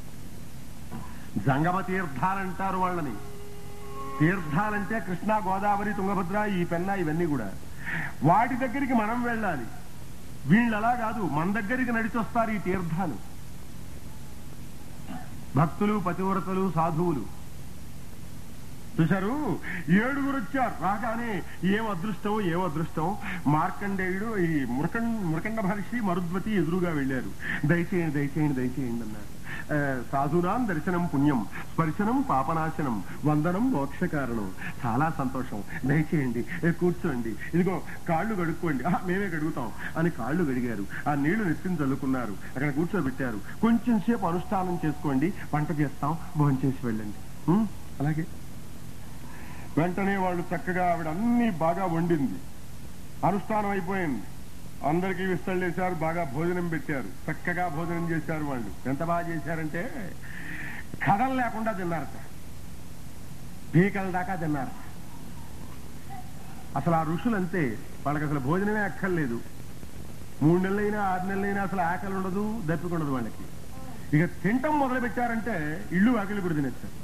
Speaker 1: జంగమ తీర్థాలంటారు వాళ్ళని తీర్థాలంటే కృష్ణా గోదావరి తుంగభద్ర ఈ పెన్న ఇవన్నీ కూడా వాటి దగ్గరికి మనం వెళ్ళాలి వీళ్ళు అలా కాదు మన దగ్గరికి నడిచొస్తారు ఈ తీర్థాలు భక్తులు పతివ్రతలు సాధువులు చూశారు ఏడుగురు వచ్చారు రాగానే ఏం అదృష్టం ఏం అదృష్టం మార్కండేయుడు ఈ మురకం మురకండ మహర్షి మరుద్వతి ఎదురుగా వెళ్ళారు దయచేయండి దయచేయండి దయచేయండి అన్నారు ఆ, సాధునాం దర్శనం పుణ్యం స్పర్శనం పాపనాశనం వందనం మోక్ష కారణం చాలా సంతోషం దయచేయండి ఏ, కూర్చోండి ఇదిగో కాళ్ళు కడుక్కోండి "ఆహా, మేమే కడుగుతాం అని కాళ్ళు కడిగారు ఆ నీళ్లు నెత్తిని చల్లుకున్నారు అక్కడ కూర్చోబెట్టారు కొంచెం సేపు అనుష్ఠానం చేసుకోండి వంట చేస్తాం భోజనం చేసి వెళ్ళండి ఉం? అలాగే వెంటనే వాళ్ళు చక్కగా ఆవిడ అన్ని బాగా వండింది అనుష్ఠానం అయిపోయింది అందరికీ విస్తళ్ళేశారు బాగా భోజనం పెట్టారు చక్కగా భోజనం చేశారు వాళ్ళు ఎంత బాగా చేశారంటే కథలు లేకుండా తిన్నారట పీకల దాకా తిన్నారు అసలు ఆ ఋషులంతే వాళ్ళకి అసలు భోజనమే అక్కర్లేదు మూడు నెలలైనా ఆరు నెలలైనా అసలు ఆకలి ఉండదు దప్పిక ఉండదు వాళ్ళకి ఇక తింటం మొదలు పెట్టారంటే ఇల్లు ఆకలి కూడా తినేస్తారు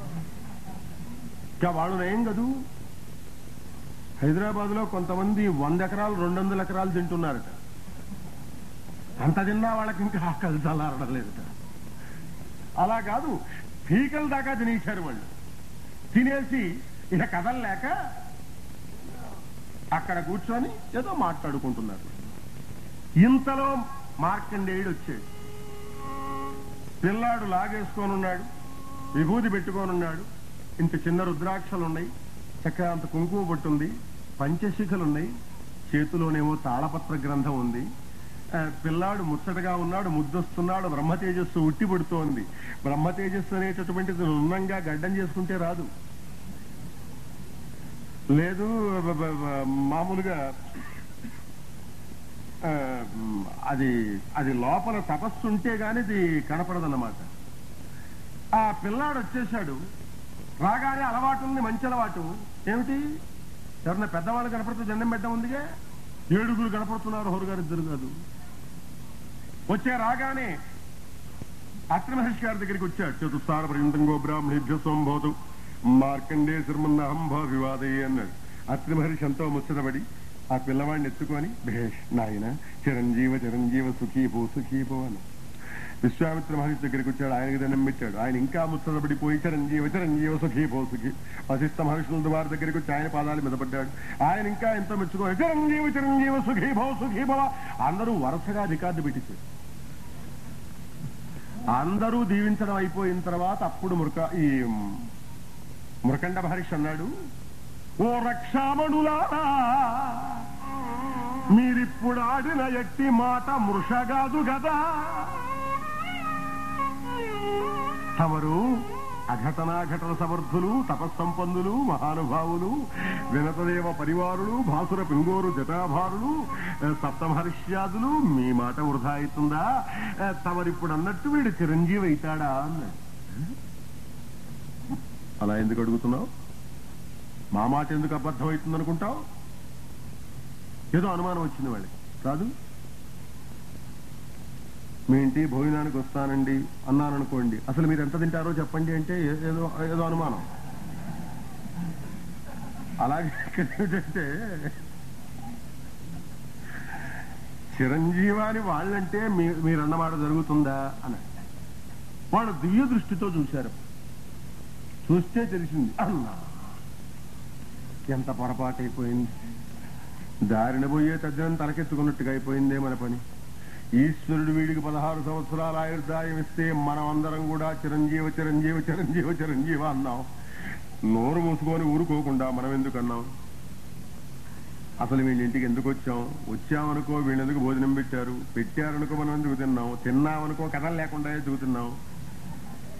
Speaker 1: ఇంకా వాళ్ళు ఏం కదూ హైదరాబాద్ లో కొంతమంది వంద ఎకరాలు రెండు వందల ఎకరాలు తింటున్నారట అంత తిన్నా వాళ్ళకి ఇంకా ఆకలి చల్లారడం లేదట అలా కాదు పీకల దాకా తినేశారు వాళ్ళు తినేసి ఇక కదలలేక అక్కడ కూర్చొని ఏదో మాట్లాడుకుంటున్నారు ఇంతలో మార్కండేయుడు వచ్చాడు పిల్లాడు లాగేసుకొని ఉన్నాడు విభూతి పెట్టుకొని ఉన్నాడు ఇంత చిన్న రుద్రాక్షలు ఉన్నాయి చక్కగా అంత కుంకుమ పట్టుంది పంచశిఖలు ఉన్నాయి చేతిలోనేమో తాళపత్ర గ్రంథం ఉంది ఆ, పిల్లాడు ముచ్చటగా ఉన్నాడు ముద్దొస్తున్నాడు బ్రహ్మ తేజస్సు ఉట్టి పడుతోంది బ్రహ్మ తేజస్సు అనేటటువంటిది ఉన్నంగా గడ్డం చేసుకుంటే రాదు లేదు బ- బ- బ- మామూలుగా ఆ, అది అది లోపల తపస్సు ఉంటే గాని ఇది కనపడదన్నమాట ఆ పిల్లాడు వచ్చేసాడు రాగానే అలవాటు ఉంది మంచి అలవాటు ఏమిటి ఎవరన్నా పెద్దవాళ్ళు కనపడితే జన్మం పెట్టడం ఉందిగా ఏడుగురు కనపడుతున్నారు హోరుగారు ఇద్దరు కాదు వచ్చే రాగానే అత్రి మహర్షి గారి దగ్గరికి వచ్చాడు చతుస్సార పర్యంతంగో బ్రాహ్మణేభ్య సంభోతు మార్కండే శర్మన్నహం భావివాదయ్య అన్నాడు అత్రి మహర్షి ఎంతో ముచ్చటపడి ఆ పిల్లవాడిని ఎత్తుకొని భేష్ నాయన చిరంజీవ చిరంజీవ సుఖీ భూ సుఖీ భూ అని విశ్వామిత్ర మహర్షి దగ్గరికి వచ్చాడు ఆయనకి దండం పెట్టాడు ఆయన ఇంకా ముచ్చటపడిపోయి చిరంజీవ చిరంజీవ సుఖీ భో సుఖీ వశిష్ఠ మహర్షుల వారి దగ్గరికి వచ్చి ఆయన పాదాలు మీదపడ్డాడు ఆయన ఇంకా ఎంతో మెచ్చుకోవాలి చిరంజీవ చిరంజీవ సుఖీ భో సుఖీ భవ అందరూ వరుసగా రికార్డు పెట్టించారు అందరూ దీవించడం అయిపోయిన తర్వాత అప్పుడు మృక ఈ మృకండ మహర్షి అన్నాడు ఓ రక్షామణులారా మీరిప్పుడు ఆడిన ఎట్టి మాట మృషగాదు కదా తమరు అఘటనాఘటన సమర్థులు తపస్సంపన్నులు మహానుభావులు వినతదేవ పరివారులు భాసుర పింగోరు జటాభారులు ఆ, సప్తమహర్ష్యాదులు మీ మాట వృధా అవుతుందా ఆ, తమరిప్పుడు అన్నట్టు వీడు చిరంజీవి అవుతాడా అన్నాడు అలా ఎందుకు అడుగుతున్నావు మా మాట ఎందుకు అబద్ధం అవుతుంది అనుకుంటావు ఏదో అనుమానం వచ్చింది వాళ్ళకి కాదు మీ ఇంటి భోజనానికి వస్తానండి అన్నాను అనుకోండి అసలు మీరు ఎంత తింటారో చెప్పండి అంటే ఏ- ఏదో ఏదో అనుమానం అలాగే ఇక్కడ ఏమిటంటే చిరంజీవాని వాళ్ళంటే మీ- మీరన్నమాట జరుగుతుందా అని వాళ్ళు దివ్య దృష్టితో చూశారు చూస్తే తెలిసింది అన్నా ఎంత పొరపాటు అయిపోయింది దారిన పోయే తద్దినం తలకెత్తుకున్నట్టుగా అయిపోయిందే మన పని ఈశ్వరుడు వీడికి పదహారు సంవత్సరాల ఆయుర్దాయం ఇస్తే మనం అందరం కూడా చిరంజీవ చిరంజీవ చిరంజీవ చిరంజీవ అన్నాం నోరు మూసుకొని ఊరుకోకుండా మనం ఎందుకు అన్నాం అసలు వీళ్ళ ఇంటికి ఎందుకు వచ్చాం వచ్చామనుకో వీళ్ళెందుకు భోజనం పెట్టారు పెట్టారనుకో మనం ఎందుకు తిన్నాం తిన్నామనుకో కథలు లేకుండా ఎందుకు తిన్నాం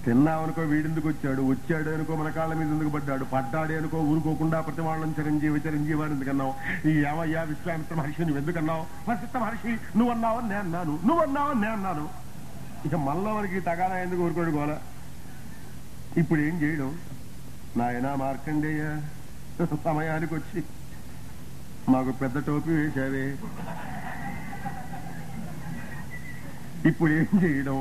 Speaker 1: తిన్నామనుకో వీడెందుకు వచ్చాడు వచ్చాడు అనుకో మన కాళ్ళ మీద ఎందుకు పడ్డాడు పడ్డాడే అనుకో ఊరుకోకుండా ప్రతి వాళ్ళని చిరంజీవి చిరంజీవి అని ఎందుకన్నావు ఈ ఏమయ్యా విశ్వామిత్ర మహర్షి నువ్వు ఎందుకన్నావు వశిష్ఠ మహర్షి నువ్వు అన్నావు నేను అన్నాను నువ్వు అన్నావు నేను అన్నాను ఇక మనలో మనకి తగాదా ఎందుకు ఊరుకోడు గోల ఇప్పుడు ఏం చేయడం నాయనా మార్కండేయ సమయానికి వచ్చి మాకు పెద్ద టోపీ వేశావే ఇప్పుడు ఏం చేయడం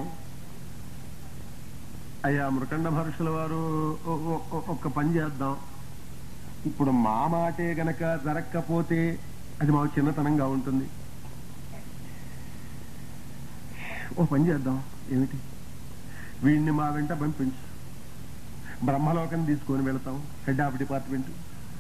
Speaker 1: అయ్యా మృకండ మహర్షుల వారు ఒ- ఒ- ఒ- ఒక్క పని చేద్దాం ఇప్పుడు మా మాటే గనక జరగకపోతే అది మాకు చిన్నతనంగా ఉంటుంది ఓ పని చేద్దాం ఏమిటి వీడిని మా వెంట పంపించు బ్రహ్మలోకం తీసుకొని వెళతాం హెడ్ ఆఫ్ డిపార్ట్మెంట్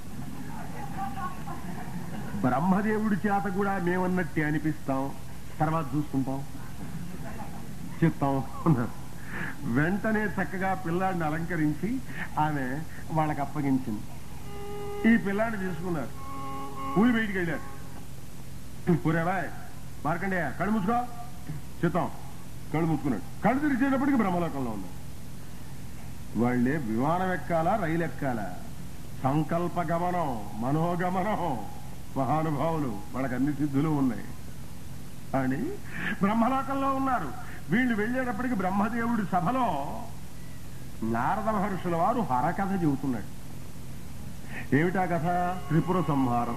Speaker 1: బ్రహ్మదేవుడి చేత కూడా మేమన్నట్టే అనిపిస్తాం తర్వాత చూసుకుంటాం చెప్తాం అన్నారు వెంటనే చక్కగా పిల్లాడిని అలంకరించి ఆమె వాళ్ళకి అప్పగించింది ఈ పిల్లాడిని తీసుకున్నారు ఊరి బయటికి వెళ్ళారు పూరేవాయ్ మార్కండే కళ్ళు మూసుకో చిత్తం కళ్ళు మూసుకున్నాడు కళ్ళు తెరిచేటప్పటికి బ్రహ్మలోకంలో ఉన్నాడు వాళ్ళే విమానం ఎక్కాలా రైలు ఎక్కాలా సంకల్ప గమనం మనోగమనం మహానుభావులు వాళ్ళకి అన్ని సిద్ధులు ఉన్నాయి అని బ్రహ్మలోకంలో ఉన్నారు వీళ్ళు వెళ్ళేటప్పటికి బ్రహ్మదేవుడి సభలో నారద మహర్షుల వారు హరకథ చెబుతున్నాడు ఏమిటా కథ త్రిపుర సంహారం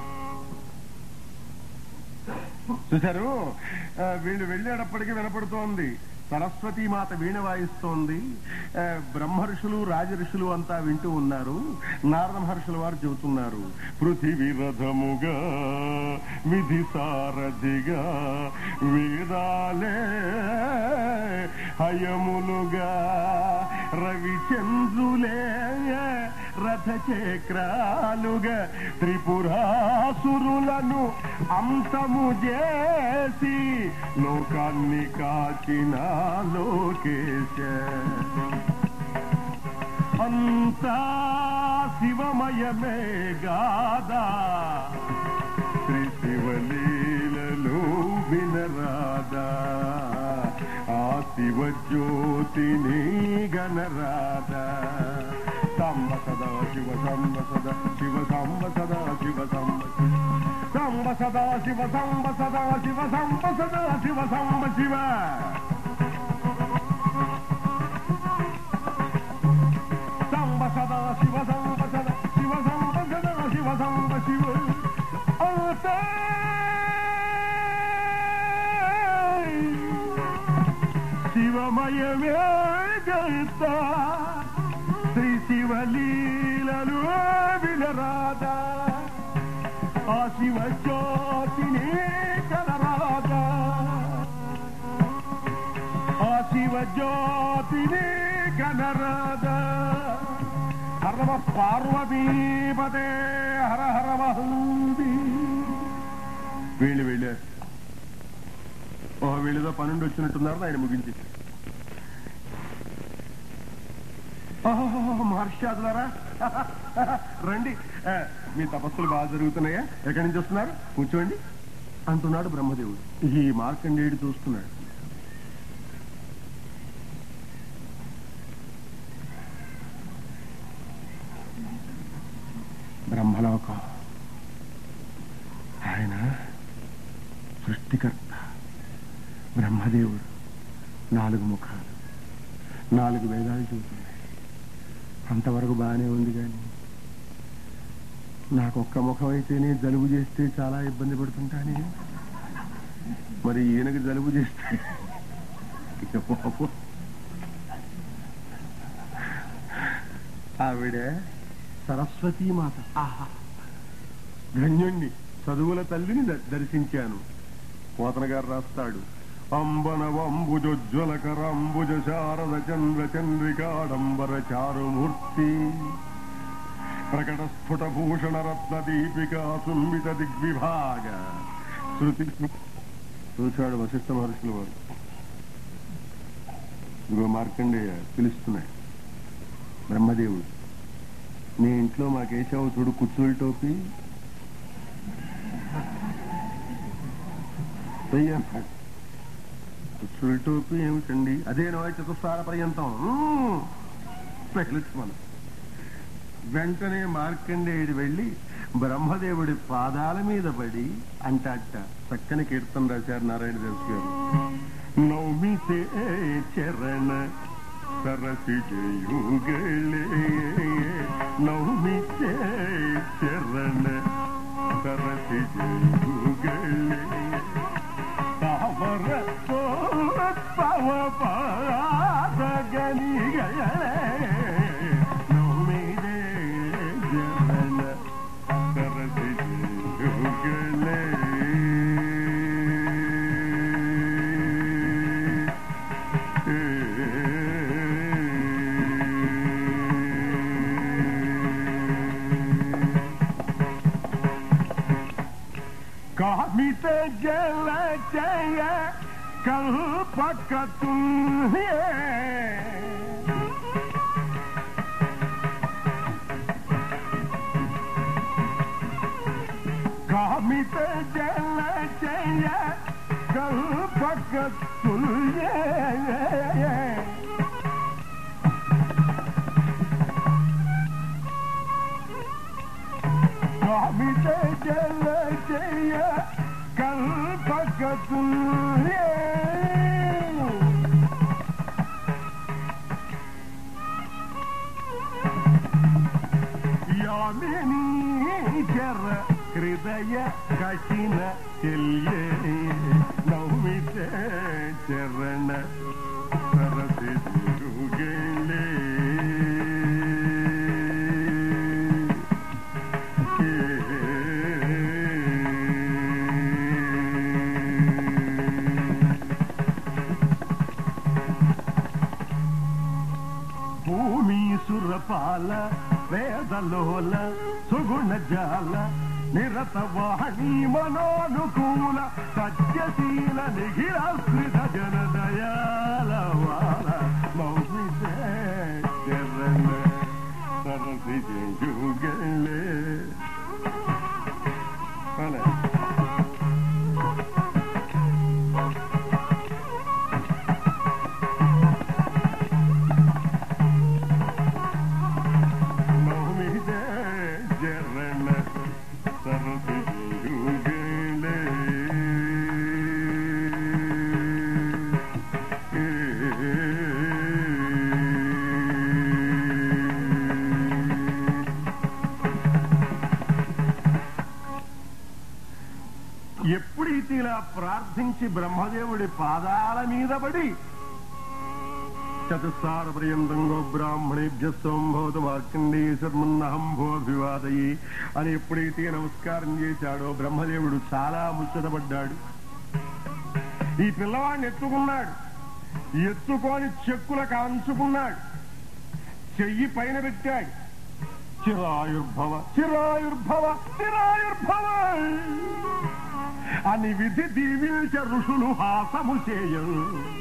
Speaker 1: చూశారు ఆ, వీళ్ళు వెళ్ళేటప్పటికి వినపడుతోంది సరస్వతీ మాత వీణ వాయిస్తోంది ఆ, బ్రహ్మ ఋషులు రాజఋషులు అంతా వింటూ ఉన్నారు నారద మహర్షుల వారు చెబుతున్నారు పృథివీ రథముగా విధి సారథిగా వేదాలే హయములుగా రవిచంద్రులే రథ చక్రాలుగా త్రిపురాసురులను అంతము చేసి లోకాన్ని కాచిన లోకేశ అంతా శివమయమే గాదా శ్రీ శివలీలలో వినరాదా ఆ శివ జ్యోతిని గణరాదా సంబ సదా శివ సంబ సదా శివ సంబ సదా శివ సంబ సంబ సదా శివ సంబ సదా శివ సంబ సదా శివ సంబ శివ సంబ సదా శివ సంబ సదా శివ సంబ సదా శివ సంబ శివ అంతే శివమయమే గత శ్రీ శివలీలలు వినరాదా ఆ శివ జ్యోతిని కనరాదా ఆ శివ జ్యోతిని కనరాదా హర నమ పార్వతీపదే హర హర మహంది వీళ్ళు వెళ్ళారు ఓ వీళ్ళతో పన్నెండు వచ్చినట్టున్నారు ఆయన ముగించి మహర్షాదులారా రండి ఆ, మీ తపస్సులు బాగా జరుగుతున్నాయా ఎక్కడి నుంచి వస్తున్నారు కూర్చోండి అంటున్నాడు బ్రహ్మదేవుడు ఈ మార్కండేయుడు చూస్తున్నాడు బ్రహ్మలోకం ఆయన సృష్టికర్త బ్రహ్మదేవుడు నాలుగు ముఖాలు నాలుగు వేదాలు చూస్తున్నాయి అంతవరకు బాగానే ఉంది కానీ నాకు ఒక్క ముఖం అయితేనే జలుబు చేస్తే చాలా ఇబ్బంది పడుతుంటానే మరి ఈయనకి జలుబు చేస్తే ఇక పాపం. ఆవిడ సరస్వతీ మాత ఆహా ధన్యుణ్ణి చదువుల తల్లిని ద- దర్శించాను పోతన గారు రాస్తాడు అంబనవంబుజోజ్వలకరంబుజ శారద చంద్ర చంద్రికాడంబర చారుమూర్తి ప్రకట స్ఫుట భూషణ రత్న దీపిక సుంబిత దిగ్విభాగ శృతి చూశాడు వశిష్ఠ మహర్షుల వారు ఇదిగో మార్కండేయ పిలుస్తున్నాయి బ్రహ్మదేవుడు నీ ఇంట్లో మాకేసావు చూడు కుచ్చుల టోపీ వెయ్యి అన్నాడు పుచ్చుల టోపీ ఏమిటండి అదేనో చతుస్సార పర్యంతం మ్మ్. తెలుసు మనం వెంటనే మార్కండేయుడు వెళ్ళి బ్రహ్మదేవుడి పాదాల మీద పడి అంటాట చక్కని కీర్తన రాశారు నారాయణ దాస్ గారు నౌమితే చరణ సరసి జయుగళే నౌమితే చరణ సరసి జయుగళే ತಾವರ ತವ ಪಾದಗನಿಗಳೇ ನೋಮಿದೆ ಜನನ ಸರಸಿಗಳೇ ಕಾಮಿತ ಜಲ ಜಯ ಕಲ್ಪಕತು ಕಾಮಿತ ಜಲ ಜಯ ಕಲ್ಪಕತು ಕಾಮಿತ ಜಲ ಜಯ ಕಲ್ಪಕತು ಯಾಮಿನೀಚರ ಹೃದಯ ಕಠಿಣ ಚೆಲ್ಯೆ ನೌಮಿತ ಚರಣ ಸರಸಿರುಗಳೇ ಭೂಮಿ ಸುರಪಾಲ ವೇದಲೋಲ ಸುಗುಣ ಜಾಲ ನಿರತ ವಾಣಿ ಮನೋನುಕೂಲ ಸತ್ಯಶೀಲ ನಿಖಿಲಾಶ್ರಿತ ಜನ ದಯಾಲವಾಲ ಮೌಮಿತ ಚರಣ ಸರಸಿ ಜಯುಗಳೇ ಅಲ್ಲ ನೌಮಿದ ಜರಣ ಸರಸಿ ಜಯುಗಳೇ ఎప్పుడైతే ఇలా ప్రార్థించి బ్రహ్మదేవుడి పాదాల మీద పడి చతుస్సార పర్యంతంగో బ్రాహ్మణేభ్య సంభవత మార్కండేశ్వర్మన్నహం భోభివాదయి అని ఎప్పుడైతే నమస్కారం చేశాడో బ్రహ్మదేవుడు చాలా ముచ్చటపడ్డాడు ఈ పిల్లవాడిని ఎత్తుకున్నాడు ఎత్తుకొని చెక్కులకు అంచుకున్నాడు చెయ్యి పైన పెట్టాడు చిరాయుర్భవ చిరాయుర్భవ చిరాయుర్భవ అని విధి దీవించ ఋషులు హాసము చేయరు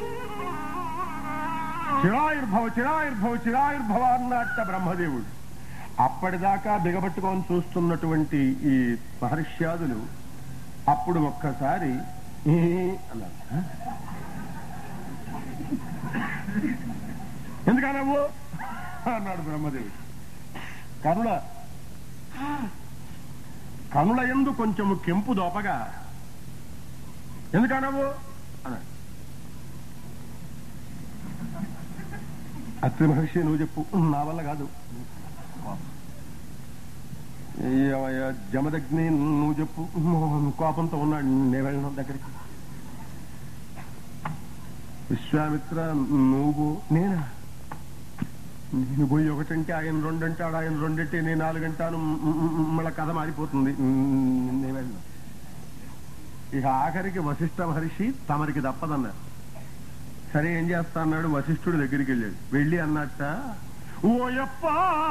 Speaker 1: చిరాయుర్భవ చిరాయుర్భవ చిరాయుర్భవ అన్నట్ట బ్రహ్మదేవుడు అప్పటిదాకా బిగబట్టుకొని చూస్తున్నటువంటి ఈ మహర్ష్యాదులు అప్పుడు ఒక్కసారి "ఏ" అన్నారు "హ?" ఎందుకనవు అన్నాడు బ్రహ్మదేవుడు కనుల కనుల ఎందు కొంచెము కెంపు దోపగా ఎందుకనవు అన్నాడు అత్రి మహర్షి నువ్వు చెప్పు నా వల్ల కాదు ఏమయ్యా జమదగ్ని నువ్వు చెప్పు కోపంతో ఉన్నాడు నేను వెళ్ళిన దగ్గరికి విశ్వామిత్ర నువ్వు నేనా నేను పోయి ఒకటంటే ఆయన రెండంటాడు ఆయన రెండంటే నేను నాలుగంటాను మళ్ళీ కథ మారిపోతుంది నేను వెళ్ళిన ఇక ఆఖరికి వశిష్ఠ మహర్షి తమరికి తప్పదన్నారు సరే ఏం చేస్తా అన్నాడు వశిష్ఠుడి దగ్గరికి వెళ్ళాడు వెళ్ళి అన్నట్ట ఓయప్ప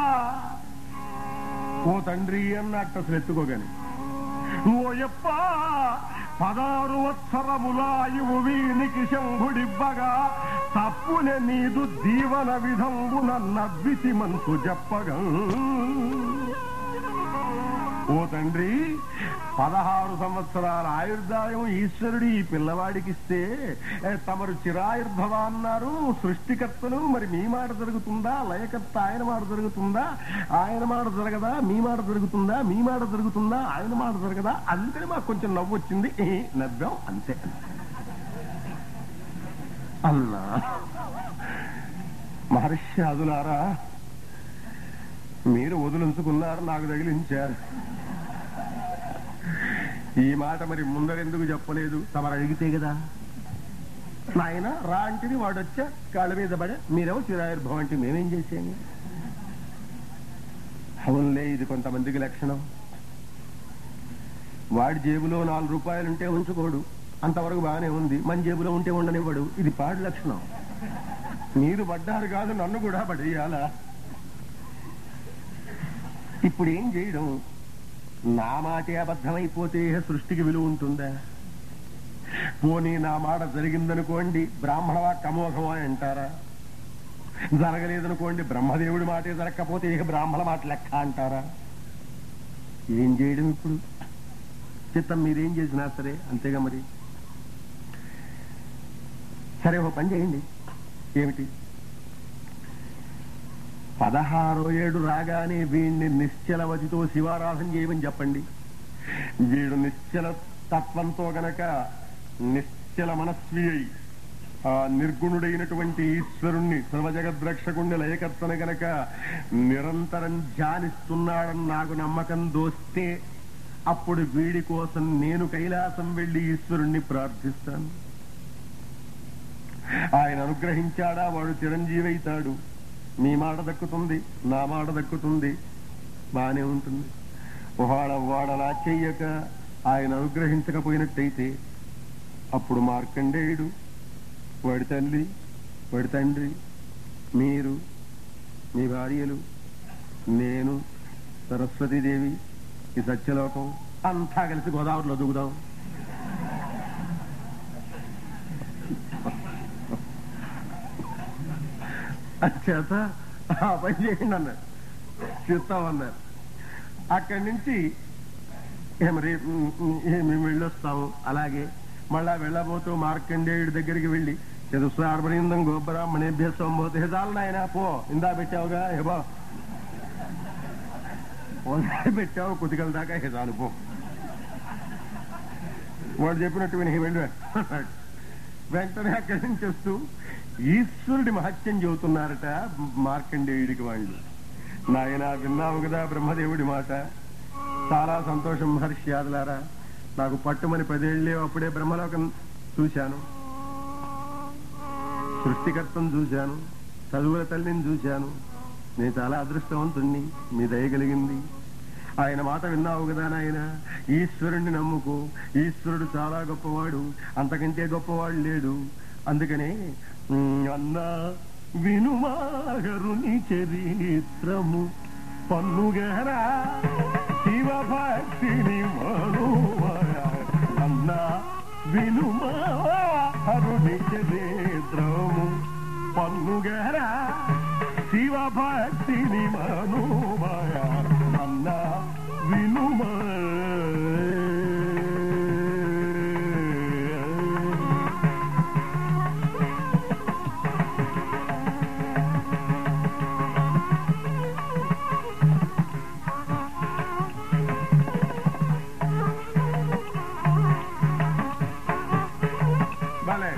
Speaker 1: ఓ తండ్రి అన్నట్ట అసలు ఎత్తుకోగాని ఓయప్ప పదారు వత్సరములాయువు వీనికి శంభుడివ్వగా తప్పునే నీదు దీవన విధంబున నవ్వితి మనసు చెప్పగా
Speaker 2: ఓ తండ్రి పదహారు సంవత్సరాల ఆయుర్దాయం ఈశ్వరుడు ఈ పిల్లవాడికిస్తే ఏ, తమరు చిరాయుర్భవ అన్నారు సృష్టికర్తలు మరి మీ మాట జరుగుతుందా లయకర్త ఆయన మాట జరుగుతుందా ఆయన మాట జరగదా మీ మాట జరుగుతుందా మీ మాట జరుగుతుందా ఆయన మాట జరగదా అందుకని మాకు కొంచెం నవ్వు వచ్చింది ఏ, నవ్వాం అంతే అన్నా మహర్షి అదులారా మీరు వదులుంచుకున్నారు నాకు తగిలించారు ఈ మాట మరి ముందరెందుకు చెప్పలేదు తమరు అడిగితే కదా నాయన రా అంటిది వాడు వచ్చా కాళ్ళ మీద పడే మీరేమో చిరాయుర్భవం అంటే మేమేం చేసాము అవునులే ఇది కొంతమందికి లక్షణం వాడి జేబులో నాలుగు రూపాయలుంటే ఉంచుకోడు అంతవరకు బాగానే ఉంది మన జేబులో ఉంటే ఉండనివ్వడు ఇది పాడి లక్షణం మీరు పడ్డారు కాదు నన్ను కూడా పడేయాలా ఇప్పుడు ఏం చేయడం నా మాటే అబద్ధమైపోతే సృష్టికి విలువ ఉంటుందా పోనీ నా మాట జరిగిందనుకోండి బ్రాహ్మణవా కమోఘమా అంటారా జరగలేదనుకోండి బ్రహ్మదేవుడి మాటే జరగకపోతే ఇక బ్రాహ్మణ మాట లెక్క అంటారా ఏం చేయడం ఇప్పుడు చిత్తం మీరేం చేసినా సరే అంతేగా మరి సరే ఒక పని చేయండి ఏమిటి పదహారో ఏడు రాగానే వీడిని నిశ్చలవతితో శివారాధన చేయమని చెప్పండి వీడు నిశ్చల తత్వంతో గనక నిశ్చల మనస్వి అయి ఆ నిర్గుణుడైనటువంటి ఈశ్వరుణ్ణి సర్వజగద్రక్షకుణ్ణి లయకర్తన గనక నిరంతరం ధ్యానిస్తున్నాడని నాకు నమ్మకం దోస్తే అప్పుడు వీడి కోసం నేను కైలాసం వెళ్లి ఈశ్వరుణ్ణి ప్రార్థిస్తాను ఆయన అనుగ్రహించాడా వాడు చిరంజీవి అవుతాడు మీ మాట దక్కుతుంది నా మాట దక్కుతుంది బానే ఉంటుంది వాడ వాడలా చెయ్యక ఆయన అనుగ్రహించకపోయినట్టయితే అప్పుడు మార్కండేయుడు వాడి తల్లి వాడి తండ్రి మీరు మీ భార్యలు నేను సరస్వతీదేవి ఈ సత్యలోకం అంతా కలిసి గోదావరిలో దిగుదాం చేత ఆ పని చేయండి అన్నారు చెప్తామన్నారు అక్కడి నుంచి ఏం రేపు మేము వెళ్ళొస్తాము అలాగే మళ్ళా వెళ్ళబోతూ మార్కండేయుడి దగ్గరికి వెళ్ళి చతుస్సార్బనిందం గోబ్రాహ్మణేభ్య సోమోతే చాలు నాయన పో ఇందా పెట్టావుగా ఏబో ఒకసారి పెట్టావు కుతికల దాకా ఇక చాలు పో వాడు చెప్పినట్టు విని వెళ్ళు అన్నాడు. వెంటనే అక్కడి నుంచి వస్తూ ఈశ్వరుడి మహత్యం చెబుతున్నారట మార్కండేయుడికి వాళ్ళు నాయన విన్నావు కదా బ్రహ్మదేవుడి మాట చాలా సంతోషం మహర్షి యాదలారా నాకు పట్టుమని పదేళ్లే అప్పుడే బ్రహ్మలోకం చూశాను సృష్టికర్తను చూశాను చదువుల తల్లిని చూశాను నేను చాలా అదృష్టవంతుణ్ణి మీ దయ కలిగింది ఆయన మాట విన్నావు కదా నాయన ఈశ్వరుణ్ణి నమ్ముకో ఈశ్వరుడు చాలా గొప్పవాడు అంతకంటే గొప్పవాడు లేడు అందుకనే ఉమ్, అన్నా వినుమాగరుని చరిత్రము పన్నుగరా శివభక్తిని మనుమయ అన్నా వినుమాగరుని చరిత్రము పన్నుగరా శివభక్తిని మనుమయ అన్నా వినుమ భలే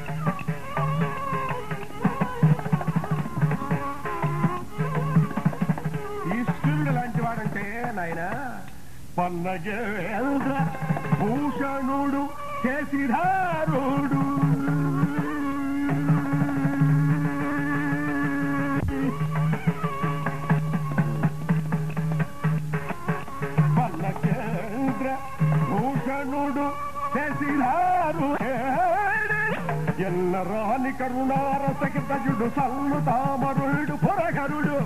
Speaker 2: ఈశ్వరుడు లాంటి వాడంటే నాయన పన్నగేంద్ర భూషణుడు చేసిధారుడు పన్నగేంద్ర భూషణుడు చేసిధారు ఎల్ల రాని కరుణారసకితజుడు సల్లు తామరుడు పొరగరుడు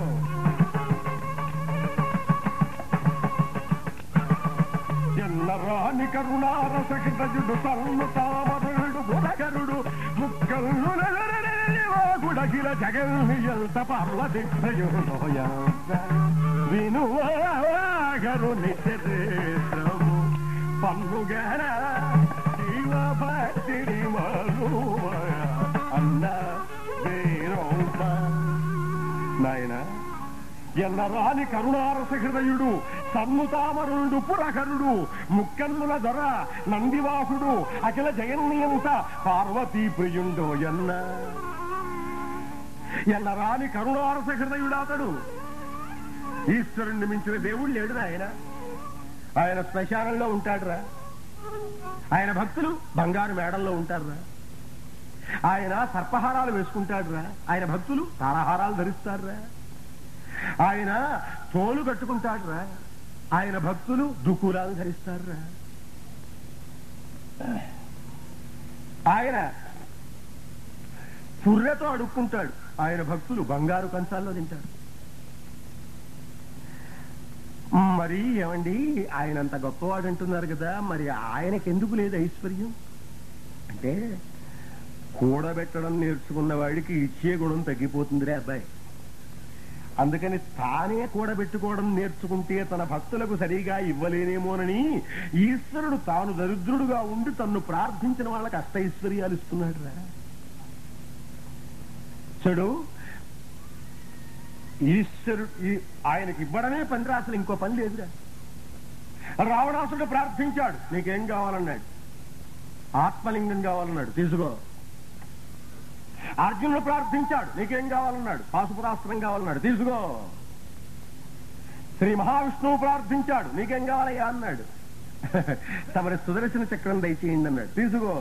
Speaker 2: ఎల్ల రాని కరుణారసకితజుడు సల్లు తామరుడు పొరగరుడు ముక్కల్లు గుడగిల జగన్ ఎంత పర్ల దిగ్గయోయ వినువా సాగరుని చరిత్రము పన్నుగర శివభక్తిని మరువయ అన్న వేరొక నాయన ఎన్నరాని కరుణారస హృదయుడు సన్ముతామరుడు పురహరుడు ముక్కన్నుల దొర నందివాసుడు అఖిల జగన్నియంత పార్వతీ ప్రియుండో ఎన్న ఎన్నరాని కరుణారస హృదయుడు అతడు ఈశ్వరుణ్ణి మించిన దేవుడు లేడు ఆయన ఆయన శ్మశానంలో ఉంటాడురా ఆయన భక్తులు బంగారు మేడల్లో ఉంటారురా ఆయన సర్పహారాలు వేసుకుంటాడురా ఆయన భక్తులు తారహారాలు ధరిస్తారురా ఆయన తోలు కట్టుకుంటాడురా ఆయన భక్తులు దుక్కులాలు ధరిస్తారురా ఆయన పుర్రెతో అడుక్కుంటాడు ఆయన భక్తులు బంగారు కంచాల్లో తింటారు మరి ఏమండి ఆయన అంత గొప్పవాడు అంటున్నారు కదా మరి ఆయనకి ఎందుకు లేదు ఐశ్వర్యం అంటే కూడబెట్టడం నేర్చుకున్న వాడికి ఇచ్చే గుణం తగ్గిపోతుందిరే అబ్బాయి అందుకని తానే కూడబెట్టుకోవడం నేర్చుకుంటే తన భక్తులకు సరిగా ఇవ్వలేనేమోనని ఈశ్వరుడు తాను దరిద్రుడుగా ఉండి తన్ను ప్రార్థించిన వాళ్ళకి అష్టైశ్వర్యాలు ఇస్తున్నాడు రా చెడు ఈశ్వరుడు ఈ- ఆయనకి ఇవ్వడమే పని రా అసలు ఇంకో పని లేదురా రావణాసుడు ప్రార్థించాడు నీకేం కావాలన్నాడు ఆత్మలింగం కావాలన్నాడు తీసుకో అర్జునుడు ప్రార్థించాడు నీకేం కావాలన్నాడు పాశుపురాస్త్రం కావాలన్నాడు తీసుకో శ్రీ మహావిష్ణువు ప్రార్థించాడు నీకేం కావాలయ్యా అన్నాడు తమరి సుదర్శన చక్రం దయచేయండి అన్నాడు తీసుకో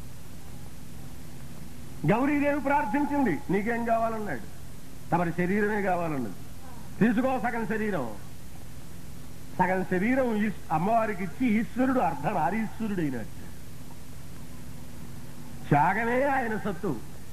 Speaker 2: గౌరీదేవి ప్రార్థించింది నీకేం కావాలన్నాడు తమరి శరీరమే కావాలన్నది తీసుకో సగం శరీరం సగం శరీరం ఈశ్- అమ్మవారికి ఇచ్చి ఈశ్వరుడు అర్ధనారీశ్వరుడు అయినట్టు త్యాగమే ఆయన సత్తు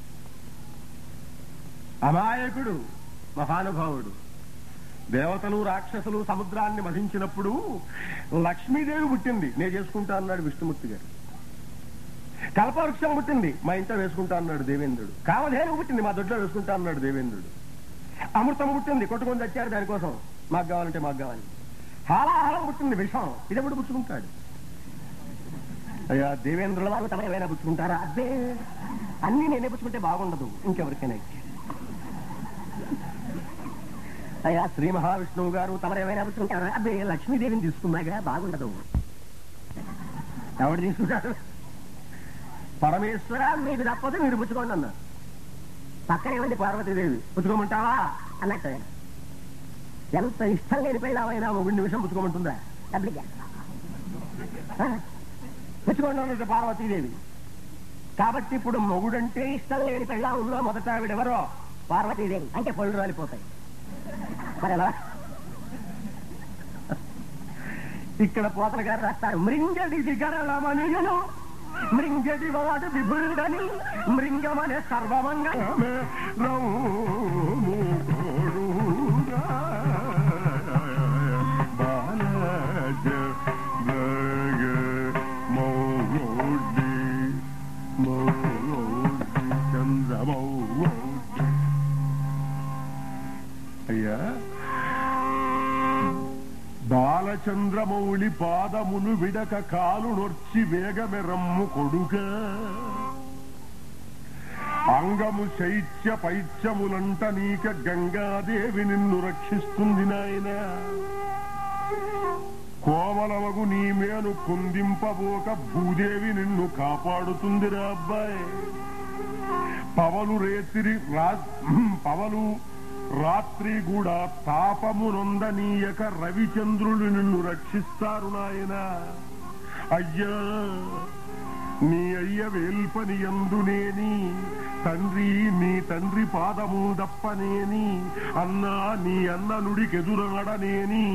Speaker 2: అమాయకుడు మహానుభావుడు దేవతలు రాక్షసులు సముద్రాన్ని మధించినప్పుడు లక్ష్మీదేవి పుట్టింది నేను చేసుకుంటా అన్నాడు విష్ణుమూర్తి గారు కల్పవృక్షం పుట్టింది మా ఇంట్లో వేసుకుంటా అన్నాడు దేవేంద్రుడు కామధేను పుట్టింది మా దొడ్లో వేసుకుంటా అన్నాడు దేవేంద్రుడు అమృతం పుట్టింది కొట్టుకొని తెచ్చారు దానికోసం మాకు కావాలంటే మాకు కావాలి హాలాహాలం పుట్టింది విషం ఇదెప్పుడు పుచ్చుకుంటాడు అయ్యా దేవేంద్రుల వాళ్ళు తమ ఏమైనా పుచ్చుకుంటారా అదే అన్ని నేనే పుచ్చుకుంటే బాగుండదు ఇంకెవరికైనా ఇచ్చి అయ్యా శ్రీ మహావిష్ణువు గారు తమరు ఏమైనా పుచ్చుకుంటారా అబ్బే లక్ష్మీదేవిని తీసుకున్నాగా బాగుండదు ఎవడు తీసుకుంటారు పరమేశ్వర మీకు తప్పదు మీరు పుచ్చుకోండి అన్న పక్కనే ఉంది పార్వతీదేవి పుచ్చుకోమంటావా అన్నట్టు ఆయన. ఎంత ఇష్టం లేని పెళ్ళామైనా ఒక నిమిషం పుచ్చుకోమంటుందా డబ్బులిగా పుచ్చుకోండి అన్నట్టు పార్వతీదేవి కాబట్టి ఇప్పుడు మొగుడంటే ఇష్టం లేని పెళ్ళాంలో మొదట ఆవిడెవరో పార్వతీదేవి అంటే పళ్ళు రాలిపోతాయి మరి ఎలా ఇక్కడ పోతల గారు రాస్తారు మృంగడి దిగరమనియను మృంగడి వాడు విభుడని మృంగమనే సర్వమంగళమే రౌము కొడుగా. బాలజ గగ మౌడి మౌడి చంద్రమౌడి అయ్యా బాలచంద్రమౌళి పాదమును విడక కాలు నొర్చి వేగమెరమ్ము కొడుక అంగము శైత్య పైత్యములంట నీక గంగాదేవి నిన్ను రక్షిస్తుంది నాయన కోమలమగు నీ మేను కుందింపబోక భూదేవి నిన్ను కాపాడుతుందిరా అబ్బాయి పవలు రేతిరి రా పవలు రాత్రి కూడా తాపము నొందనీయక రవిచంద్రులు నిన్ను రక్షిస్తారు నాయన అయ్యా నీ అయ్య వేల్పని ఎందునేని తండ్రి నీ తండ్రి పాదము దప్పనేని అన్నా నీ అన్న నుడికెదురాడనేని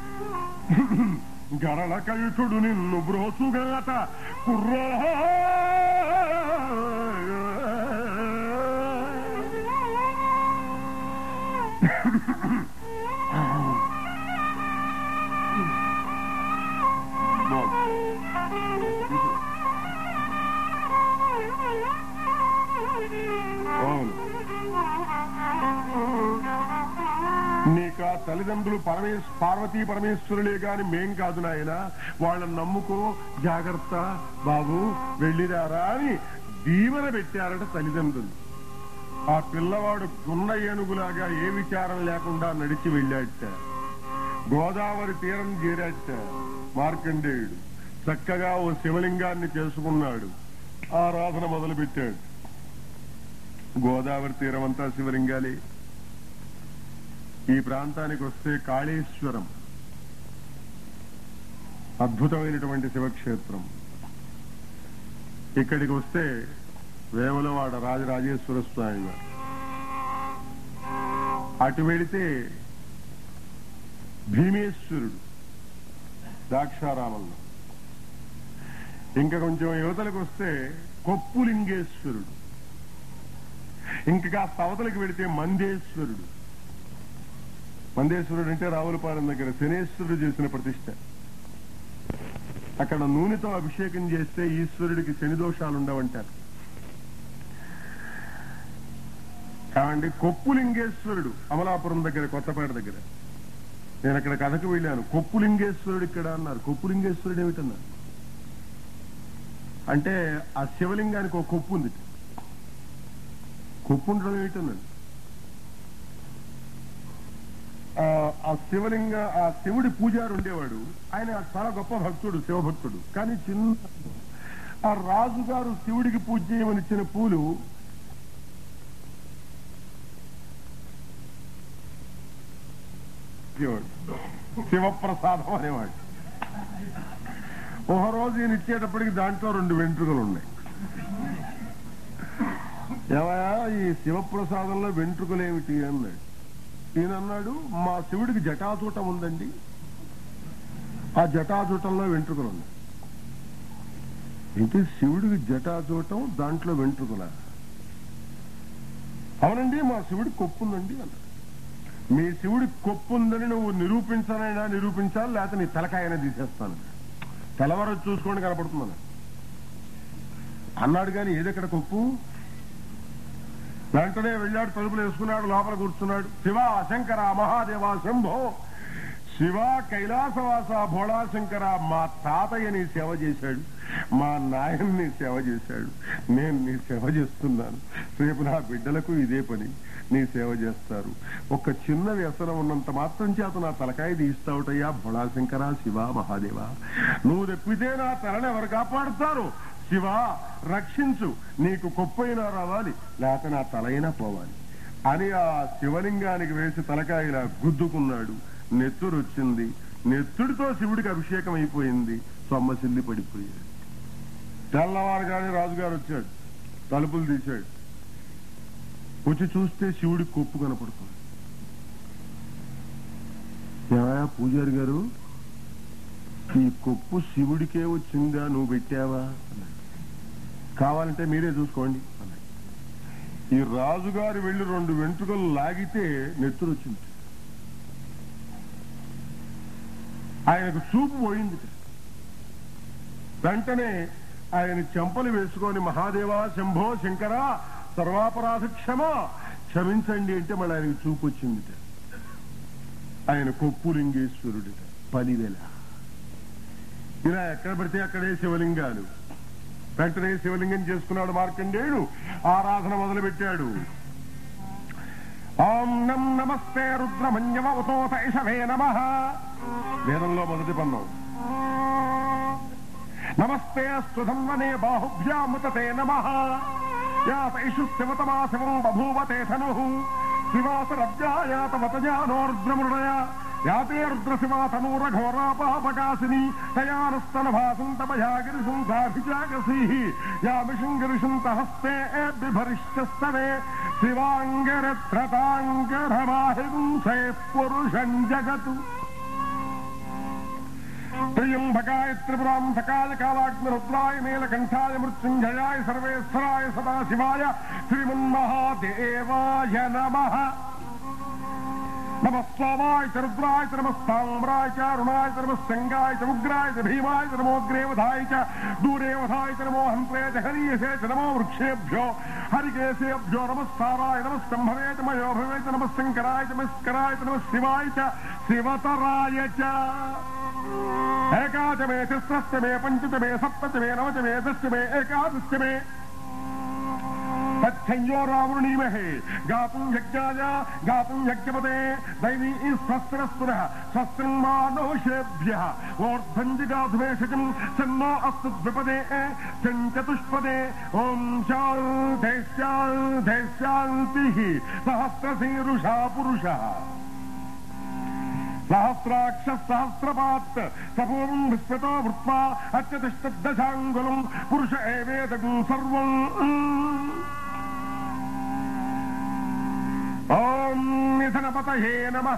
Speaker 2: గరళ కంఠుడు నిన్ను బ్రోసుగాట కుర్రా అవును నీకు ఆ తల్లిదండ్రులు పరమేశ్ పార్వతీ పరమేశ్వరులే గాని మేం కాదు నాయన వాళ్ళని నమ్ముకో జాగ్రత్త బాబు వెళ్ళిరారా అని దీవెన పెట్టారట తల్లిదండ్రులు ఆ పిల్లవాడు గున్న ఏనుగులాగా ఏ విచారం లేకుండా నడిచి వెళ్ళాట గోదావరి తీరం చేరాట మార్కండేయుడు చక్కగా ఓ శివలింగాన్ని చేసుకున్నాడు ఆరాధన మొదలుపెట్టాడు గోదావరి తీరం అంతా శివలింగాలే ఈ ప్రాంతానికి వస్తే కాళేశ్వరం అద్భుతమైనటువంటి శివక్షేత్రం ఇక్కడికి వస్తే వేములవాడ రాజరాజేశ్వర స్వామి వారు అటు వెళితే భీమేశ్వరుడు ద్రాక్షారామంలో ఇంకా కొంచెం యువతలకు వస్తే కొప్పులింగేశ్వరుడు ఇంకా కాస్త అవతలకు వెళితే మందేశ్వరుడు మందేశ్వరుడు అంటే రావులపాలెం దగ్గర శనేశ్వరుడు చేసిన ప్రతిష్ట అక్కడ నూనెతో అభిషేకం చేస్తే ఈశ్వరుడికి శని దోషాలు ఉండవంటారు కావండి కొప్పులింగేశ్వరుడు అమలాపురం దగ్గర కొత్తపేట దగ్గర నేను అక్కడ కథకు వెళ్ళాను కొప్పులింగేశ్వరుడు ఇక్కడ అన్నారు కొప్పులింగేశ్వరుడు ఏమిటన్నారు అంటే ఆ శివలింగానికి ఒక కొప్పు ఉంది కొప్పు ఉండడం ఏమిటన్నాడు ఆ, ఆ శివలింగ ఆ శివుడి పూజారు ఉండేవాడు ఆయన చాలా గొప్ప భక్తుడు శివభక్తుడు కానీ చిన్న ఆ రాజుగారు శివుడికి పూజ చేయమని ఇచ్చిన పూలు ఇచ్చేవాడు. శివప్రసాదం అనేవాడు ఒక రోజు ఈయన ఇచ్చేటప్పటికి దాంట్లో రెండు వెంట్రుకలు ఉన్నాయి ఏమయ్యా ఈ శివప్రసాదంలో వెంట్రుకలు ఏమిటి అన్నాడు ఈయన అన్నాడు మా శివుడికి జటాచూటం ఉందండి ఆ జటాచూటంలో వెంట్రుకలు ఉన్నాయి ఏంటి శివుడికి జటాచూటం దాంట్లో వెంట్రుకల అవునండి మా శివుడికి కొప్పు ఉందండి అన్నాడు మీ శివుడికి కొప్పు ఉందని నువ్వు నిరూపించానైనా నిరూపించాలి లేకపోతే నీ తలకాయన తీసేస్తాను తెల్లవారు చూసుకోండి కనపడుతున్నాను అన్నాడు కానీ ఏదెక్కడ కొప్పు వెంటనే వెళ్ళాడు తలుపులు వేసుకున్నాడు లోపల కూర్చున్నాడు శివ శంకర మహాదేవ శంభో శివ కైలాసవాస భోళా శంకర మా తాతయ్యని సేవ చేశాడు మా నాయన్ని సేవ చేశాడు నేను నీ సేవ చేస్తున్నాను రేపు నా బిడ్డలకు ఇదే పని నీ సేవ చేస్తారు ఒక చిన్న వ్యసనం ఉన్నంత మాత్రం చేత నా తలకాయ తీస్తావుటయ్యా భోళా శంకర శివ మహాదేవ నువ్వు తెప్పితే నా తలని ఎవరు కాపాడుతారు శివ రక్షించు నీకు కొప్పైనా రావాలి లేక నా తలైనా పోవాలి అని ఆ శివలింగానికి వేసి తలకాయలా గుద్దుకున్నాడు నెత్తురు వచ్చింది నెత్తుడితో శివుడికి అభిషేకం అయిపోయింది సొమ్మసిల్లి పడిపోయాడు తెల్లవారుగానే రాజుగారు వచ్చాడు తలుపులు తీశాడు వచ్చి చూస్తే శివుడికి కొప్పు కనపడుతుంది ఏమయ్యా పూజారి గారు ఈ కొప్పు శివుడికే వచ్చిందా నువ్వు పెట్టావా అన్నాడు. కావాలంటే మీరే చూసుకోండి అన్నాడు. ఈ రాజుగారు వెళ్లి రెండు వెంట్రుకలు లాగితే నెత్తురు వచ్చింది ఆయనకు చూపు పోయింది వెంటనే ఆయన చెంపలు వేసుకొని మహాదేవా శంభో శంకర సర్వాపరాధ క్షమ క్షమించండి అంటే మళ్ళీ ఆయనకు చూపు వచ్చిందిట ఆయన కొప్పులింగేశ్వరుడిట పలివెల ఇలా ఎక్కడ పడితే అక్కడే శివలింగాలు వెంటనే శివలింగం చేసుకున్నాడు మార్కండేయుడు ఆరాధన మొదలు పెట్టాడు ఓం నం నమస్తే రుద్రమన్యమవతోతైషవే నమ వేదంలో మొదటి పన్నం నమస్తే స్వధన్వనే బాహుభ్యాముతే నమ యాతైషు శివతమా శివం బభూవతే ధను శివాసరబ్జాయాతమతజానోర్ద్రమృడయ యాతే రుద్రశివా తనూరఘోరాపాపకాశిని తయానస్తన భాసంతమయాగిరిశంసాభిజాగసీ యామిషంగిరిశంత హస్తే బిభరిష్టస్తవే శివాంగరత్రతాంగరమాహింసే పురుషం జగతు త్రియంబకాయ త్రిపురాంతకాయ కాలాగ్నిరుద్రాయ నీలకంఠాయ మృత్యుంజయాయ సర్వేశ్వరాయ సదాశివాయ శ్రీమన్మహాదేవాయ నమ నమ స్వామాయ చ రుద్రాయ చ నమ స్థామ్రాయ చ అరుణాయ చ నమ శంగాయ చ ఉగ్రాయ చ భీమాయ చ నమోగ్రేవధాయ చ దూరేవధాయ చ నమో హంత్రే చ హరీయసే చ నమో వృక్షేభ్యో హరికేశేభ్యో నమస్కారాయ నమ స్తంభవే చ మయోభవే చ నమ శంకరాయ చ నమస్కరాయ చ నమ శివాయ చ శివతరాయ చ ఏకాచమే శస్త్రస్తమే పంచతమే సప్తమే నవచమే దశమే ఏకాదశమే తచ్చయ్యో రావృణీమహే గాతుం యజ్ఞాయ గాతుం యజ్ఞపదే దైవీ స్వస్తిరస్తుర స్వస్తిం మానోషేభ్య ఓర్ధంజిగాధుమేషజం సన్నో అస్తు ద్విపదే చతుష్పదే ఓం శాంతే శాంతే శాంతి సహస్రశీరుషా పురుష సహస్రాక్ష సహస్రపాత్ సపూర్వం విస్మృతో వృత్వా అత్యతిష్టదశాంగులం పురుష ఏవేదం సర్వం ఓం నిధనపతయే నమ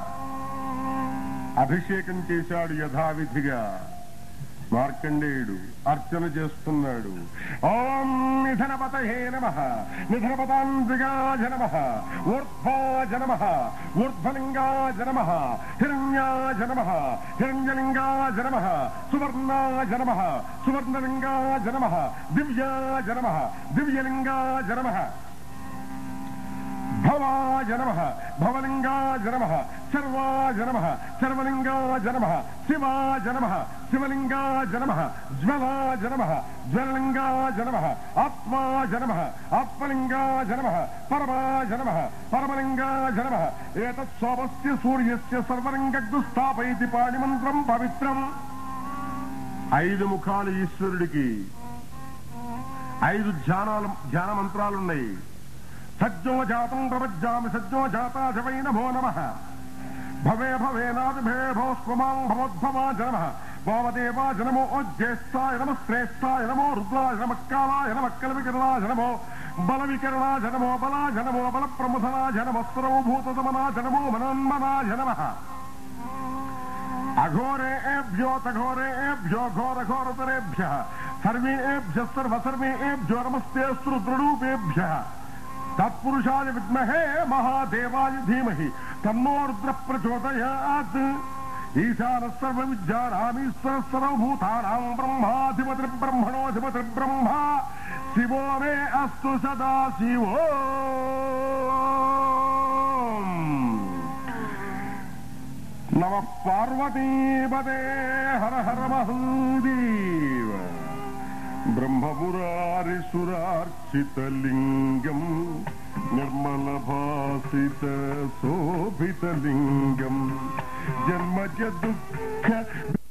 Speaker 2: అభిషేకం చేశాడు యథావిధిగా మార్కండేయుడు అర్చన చేస్తున్నాడు ఓం నిధనపతయే నమ నిధనపతాంతిగాజ నమ ఊర్ధ్వాజ నమ ఊర్ధ్వలింగాజ నమ హిరణ్యాజ నమ హిరణ్యలింగాజ నమ సువర్ణాజ నమ సువర్ణలింగాజ నమ దివ్యాజ నమ దివ్యలింగాజ నమ భవాయ నమ భవలింగాయ నమ సర్వాయ నమ సర్వలింగాయ నమ శివాయ నమ శివలింగాయ నమ జ్వలాయ నమ జ్వలలింగాయ నమ ఆత్మాయ నమ ఆత్మలింగాయ నమ పరమాయ నమ పరమలింగాయ నమ ఏతత్ సోమస్య సూర్యస్య సర్వలింగగ్గు స్థాపయతి పాణిమంత్రం పవిత్రం ఐదు ముఖాలు ఈశ్వరుడికి ఐదు ధ్యానాలు ధ్యాన మంత్రాలున్నాయి సజ్జో జాతం ప్రపజ్జామి సజ్జో జాతాజ వై నమో నమ భవే భవేనాది భే భోస్వమాం భవోద్భవాజ నమ వామదేవాజ నమో జ్యేష్ఠాయ నమ శ్రేష్ఠాయ నమో రుద్రాయ నమ కాలాయ నమ కలవికరణాజ నమో బల వికరణాజ నమో బలాజ నమో బల ప్రముఖనాజ నమ సర్వభూతమనాజ నమో మనోన్మనాజ నమ అఘోరేభ్యోతఘోరేభ్యో ఘోర ఘోరతరేభ్య సర్వేభ్య సర్వ సర్వేభ్యో నమస్తే శ్రుద్రూపేభ్య తత్పురుషాయ విద్మహే మహాదేవాయ ధీమహి తన్నో రుద్ర ప్రచోదయాత్ ఈశాన సర్వ విద్యానామీశ్వర సర్వభూతానాం బ్రహ్మాధిపతి బ్రహ్మణోధిపతి బ్రహ్మ శివో మే అస్తు సదా శివో నమ పార్వతీపదే హర హర మహందీవ బ్రహ్మపురారిసురార్చితలింగం నిర్మల భాసిత శోభితలింగం జన్మజ దుఃఖ